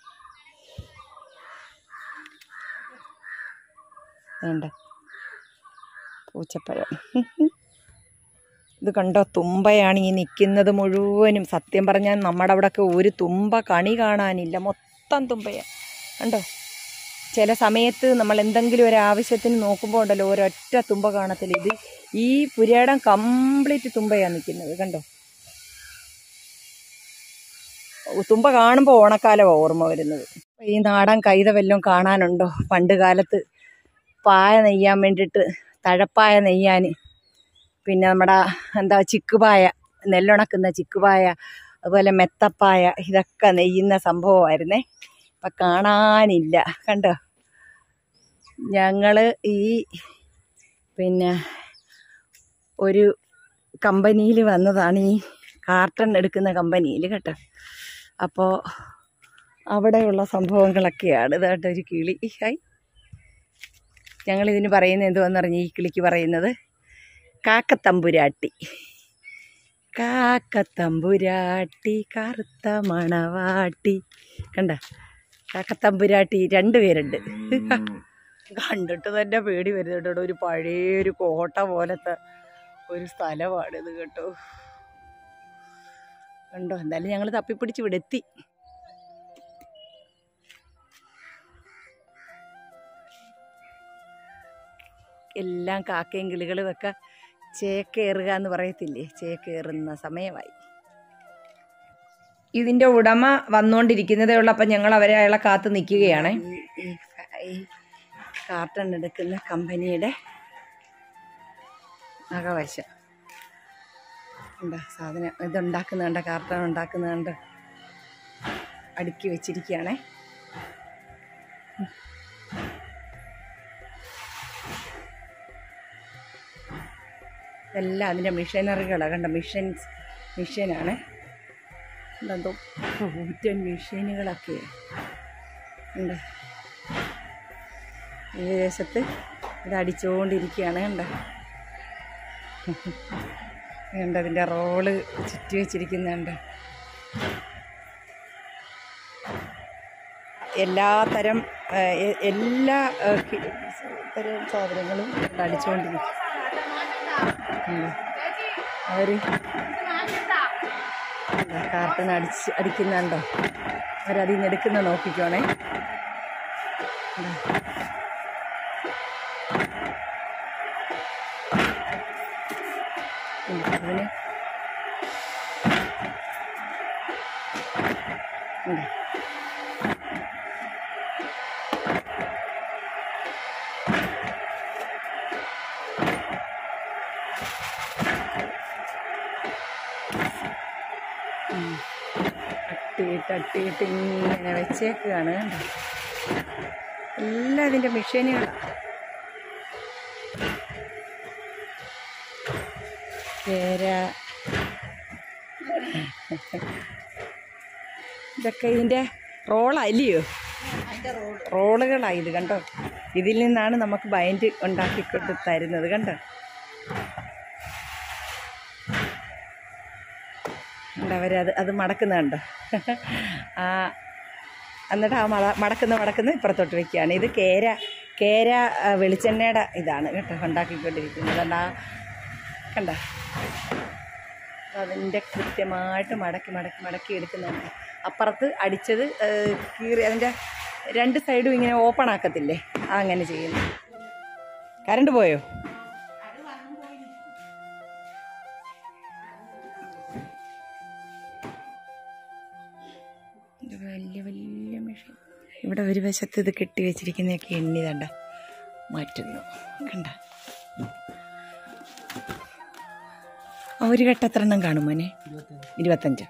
വേണ്ട പൂച്ചപ്പഴം ഇത് കണ്ടോ തുമ്പയാണ് ഈ നിൽക്കുന്നത് മുഴുവനും സത്യം പറഞ്ഞാൽ നമ്മുടെ അവിടെയൊക്കെ ഒരു തുമ്പ കണി കാണാനില്ല മൊത്തം തുമ്പയാണ് കണ്ടോ ചില സമയത്ത് നമ്മൾ എന്തെങ്കിലും ഒരു ആവശ്യത്തിന് നോക്കുമ്പോൾ ഉണ്ടല്ലോ ഒരൊറ്റ തുമ്പ കാണത്തില്ല ഇത് ഈ പുരയിടം കംപ്ലീറ്റ് തുമ്പയാണ് നിൽക്കുന്നത് കണ്ടോ തുമ്പ കാണുമ്പോൾ ഓണക്കാലമാണ് ഓർമ്മ വരുന്നത് ഈ നാടൻ കൈത വല്ലതും കാണാനുണ്ടോ പണ്ട് കാലത്ത് പായ നെയ്യാൻ വേണ്ടിയിട്ട് തഴപ്പായ നെയ്യാൻ പിന്നെ നമ്മുടെ എന്താ ചിക്കുപായ നെല്ലുണക്കുന്ന ചിക്കുപായ അതുപോലെ മെത്തപ്പായ ഇതൊക്കെ നെയ്യുന്ന സംഭവമായിരുന്നേ ഇപ്പം കാണാനില്ല കണ്ടോ ഞങ്ങൾ ഈ പിന്നെ ഒരു കമ്പനിയിൽ വന്നതാണ് ഈ കാർട്ടൺ എടുക്കുന്ന കമ്പനിയിൽ കേട്ടോ അപ്പോൾ അവിടെയുള്ള സംഭവങ്ങളൊക്കെയാണ് ഇതായിട്ട് ഒരു കിളി ഹായ് ഞങ്ങളിതിന് പറയുന്നത് എന്തുവെന്ന് പറഞ്ഞ ഈ കിളിക്ക് പറയുന്നത് കാക്കത്തമ്പുരാട്ടി കാക്കത്തമ്പുരാട്ടി കറുത്ത മണവാട്ടി കണ്ട കാക്കത്തമ്പുരാട്ടി രണ്ട് പേരുണ്ട് കണ്ടിട്ട് തന്നെ പേടി വരുന്നുണ്ട് ഇവിടെ ഒരു പഴയ ഒരു കോട്ട പോലത്തെ ഒരു സ്ഥലമാണ് ഇത് കേട്ടോ കണ്ടോ എന്തായാലും ഞങ്ങൾ തപ്പിപ്പിടിച്ച് ഇവിടെ എത്തി എല്ലാം കാക്കയും കിളികളും ഒക്കെ ചേക്കേറുക എന്ന് പറയത്തില്ലേ ചേക്കേറുന്ന സമയമായി ഇതിന്റെ ഉടമ വന്നുകൊണ്ടിരിക്കുന്നതേ ഉള്ളൂ അപ്പം ഞങ്ങൾ അവരെ അയാളെ കാത്ത് നിൽക്കുകയാണ് ഈ ഈ ഫ- ഈ കാർട്ടൺ എടുക്കുന്ന കമ്പനിയുടെ അകവശം എന്താ സാധനം ഇതുണ്ടാക്കുന്നുണ്ട് കാർട്ടൺ ഉണ്ടാക്കുന്നുണ്ട് അടുക്കി വെച്ചിരിക്കുകയാണേ എല്ലാം അതിൻ്റെ മിഷനറികളാണ് കണ്ട മിഷൻസ് മിഷനാണ് എന്തോ കൂറ്റൻ മെഷീനുകളൊക്കെ ഉണ്ട് ഈ ദേശത്ത് ഇത് അടിച്ചുകൊണ്ടിരിക്കുകയാണ് കണ്ട കണ്ട അതിൻ്റെ റോള് ചുറ്റി വെച്ചിരിക്കുന്നുണ്ട് എല്ലാ തരം ആ, എ- എല്ലാ ആ, കി- തരം സാധനങ്ങളും ഇവിടെ അടിച്ചുകൊണ്ടിരിക്കും അവർ കാർട്ടൺ അടിച്ച് അടിക്കുന്നുണ്ടോ അവരതിൽ നിന്ന് എടുക്കുന്ന നോക്കിക്കോണേ ഉണ്ടോ? ഉണ്ടോ? അതിന് ഉണ്ടോ? ഉം. തട്ടിയിട്ട് തട്ടിയിട്ട് ഇങ്ങനെ വെച്ചേക്കുകയാണ് കണ്ടോ എല്ലാം ഇതിൻ്റെ മെഷീനുകളാണ് കേര ഇതൊക്കെ ഇതിൻ്റെ റോളല്ലയോ റോളുകളാണ് ഇത് കണ്ടോ ഇതിൽ നിന്നാണ് നമുക്ക് ബൈൻഡ് ഉണ്ടാക്കിക്കൊണ്ട് തരുന്നത് കണ്ടോ ഉണ്ട് അവരത് അത് മടക്കുന്നുണ്ട് ആ എന്നിട്ട് ആ മട മടക്കുന്ന മടക്കുന്ന ഇപ്പുറത്തോട്ട് വെക്കുകയാണ് ഇത് കേര കേര ആ, വെളിച്ചെണ്ണയുടെ ഇതാണ് കേട്ടോ ഉണ്ടാക്കിക്കൊണ്ടിരിക്കുന്നത് കണ്ട കണ്ട അതിൻ്റെ കൃത്യമായിട്ട് മടക്കി മടക്കി മടക്കി എടുക്കുന്നുണ്ട് അപ്പുറത്ത് അടിച്ചത് ഏ, കീറി അതിൻ്റെ രണ്ട് സൈഡും ഇങ്ങനെ ഓപ്പൺ ആക്കത്തില്ലേ ആ അങ്ങനെ ചെയ്യുന്നു കറണ്ട് പോയോ ഇത് വലിയ വലിയ മെഷീൻ ഇവിടെ ഒരു വശത്ത് ഇത് കെട്ടി വെച്ചിരിക്കുന്നതൊക്കെ എണ്ണി തണ്ട മാറ്റുന്നു കണ്ട ആ, ഒരു കെട്ട് എത്ര എണ്ണം കാണും മോനെ ഇരുപത്തഞ്ച്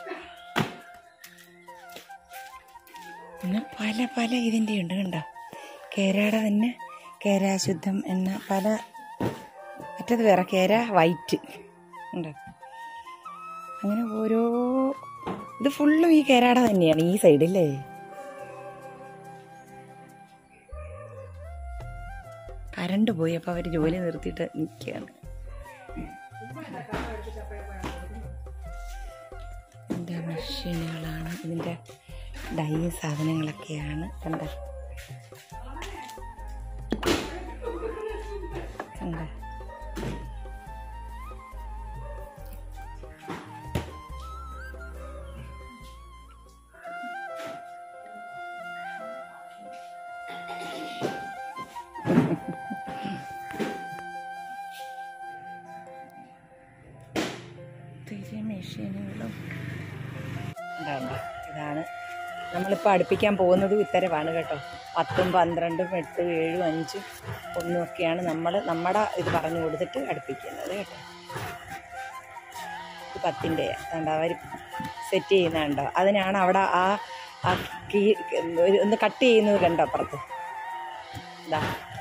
പിന്നെ പല പല ഇതിൻ്റെ ഉണ്ട് കണ്ട കേരയുടെ തന്നെ കേര ശുദ്ധം എന്ന പല മറ്റത് വേറെ കേര വൈറ്റ് ഉണ്ട് അങ്ങനെ ഓരോ ഇത് ഫുള്ളും ഈ കേരാട തന്നെയാണ് ഈ സൈഡില്ലേ കരണ്ട് പോയി അപ്പോൾ അവർ ജോലി നിർത്തിയിട്ട് നിൽക്കുകയാണ് ഇതിൻ്റെ മെഷീനുകളാണ് ഇതിൻ്റെ ഡൈ സാധനങ്ങളൊക്കെയാണ് കണ്ട കണ്ട ഒത്തിരി മെഷീനുകളും ഉണ്ടാവും ഇതാണ് നമ്മളിപ്പോൾ അടുപ്പിക്കാൻ പോകുന്നതും ഇത്തരമാണ് കേട്ടോ പത്തും പന്ത്രണ്ടും എട്ടും ഏഴും അഞ്ചും ഒന്നും ഒക്കെയാണ് നമ്മൾ നമ്മുടെ ഇത് പറഞ്ഞു കൊടുത്തിട്ട് അടുപ്പിക്കുന്നത് കേട്ടോ ഇത് പത്തിൻ്റെ കണ്ടോ അവർ സെറ്റ് ചെയ്യുന്നുണ്ടോ അതിനാണ് അവിടെ ആ ആ കീ ഒരു ഒന്ന് കട്ട് ചെയ്യുന്നത് കണ്ടോ അപ്പുറത്ത് ഇതാ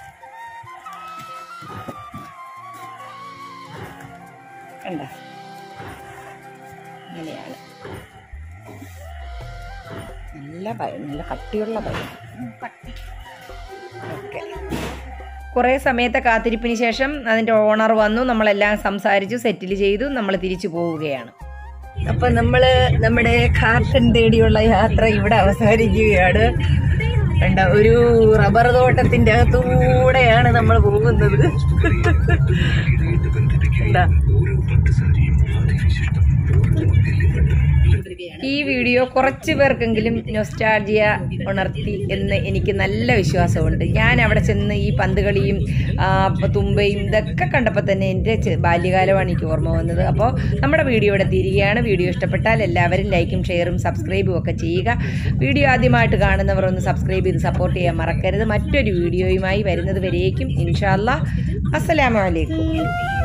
കണ്ടോ ഇങ്ങനെയാണ് നല്ല പഴം നല്ല കട്ടിയുള്ള പഴം ഓക്കെ കുറേ സമയത്തെ കാത്തിരിപ്പിന് ശേഷം അതിൻ്റെ ഓണർ വന്നു നമ്മളെല്ലാം സംസാരിച്ചു സെറ്റിൽ ചെയ്തു നമ്മൾ തിരിച്ചു പോവുകയാണ് അപ്പൊ നമ്മള് നമ്മുടെ കാർട്ടൻ തേടിയുള്ള യാത്ര ഇവിടെ അവസാനിക്കുകയാണ് കണ്ട ഒരു റബ്ബർ തോട്ടത്തിന്റെ അകത്തൂടെയാണ് നമ്മൾ പോകുന്നത് കണ്ടാ? ഈ വീഡിയോ കുറച്ച് പേർക്കെങ്കിലും നൊസ്റ്റാൾജിയ ഉണർത്തി എന്ന് എനിക്ക് നല്ല വിശ്വാസമുണ്ട് ഞാൻ അവിടെ ചെന്ന് ഈ പന്തുകളിയും ആ, തുമ്പയും ഇതൊക്കെ കണ്ടപ്പോൾ തന്നെ എൻ്റെ ചെ- ബാല്യകാലമാണ് എനിക്ക് ഓർമ്മ വന്നത് അപ്പോൾ നമ്മുടെ വീഡിയോ ഇവിടെ തിരികെയാണ് വീഡിയോ ഇഷ്ടപ്പെട്ടാൽ എല്ലാവരും ലൈക്കും ഷെയറും സബ്സ്ക്രൈബും ഒക്കെ ചെയ്യുക വീഡിയോ ആദ്യമായിട്ട് കാണുന്നവർ ഒന്ന് സബ്സ്ക്രൈബ് ചെയ്ത് സപ്പോർട്ട് ചെയ്യാൻ മറക്കരുത് മറ്റൊരു വീഡിയോയുമായി വരുന്നത് വരേക്കും ഇൻഷാല്ല അസ്സലാമു അലൈക്കും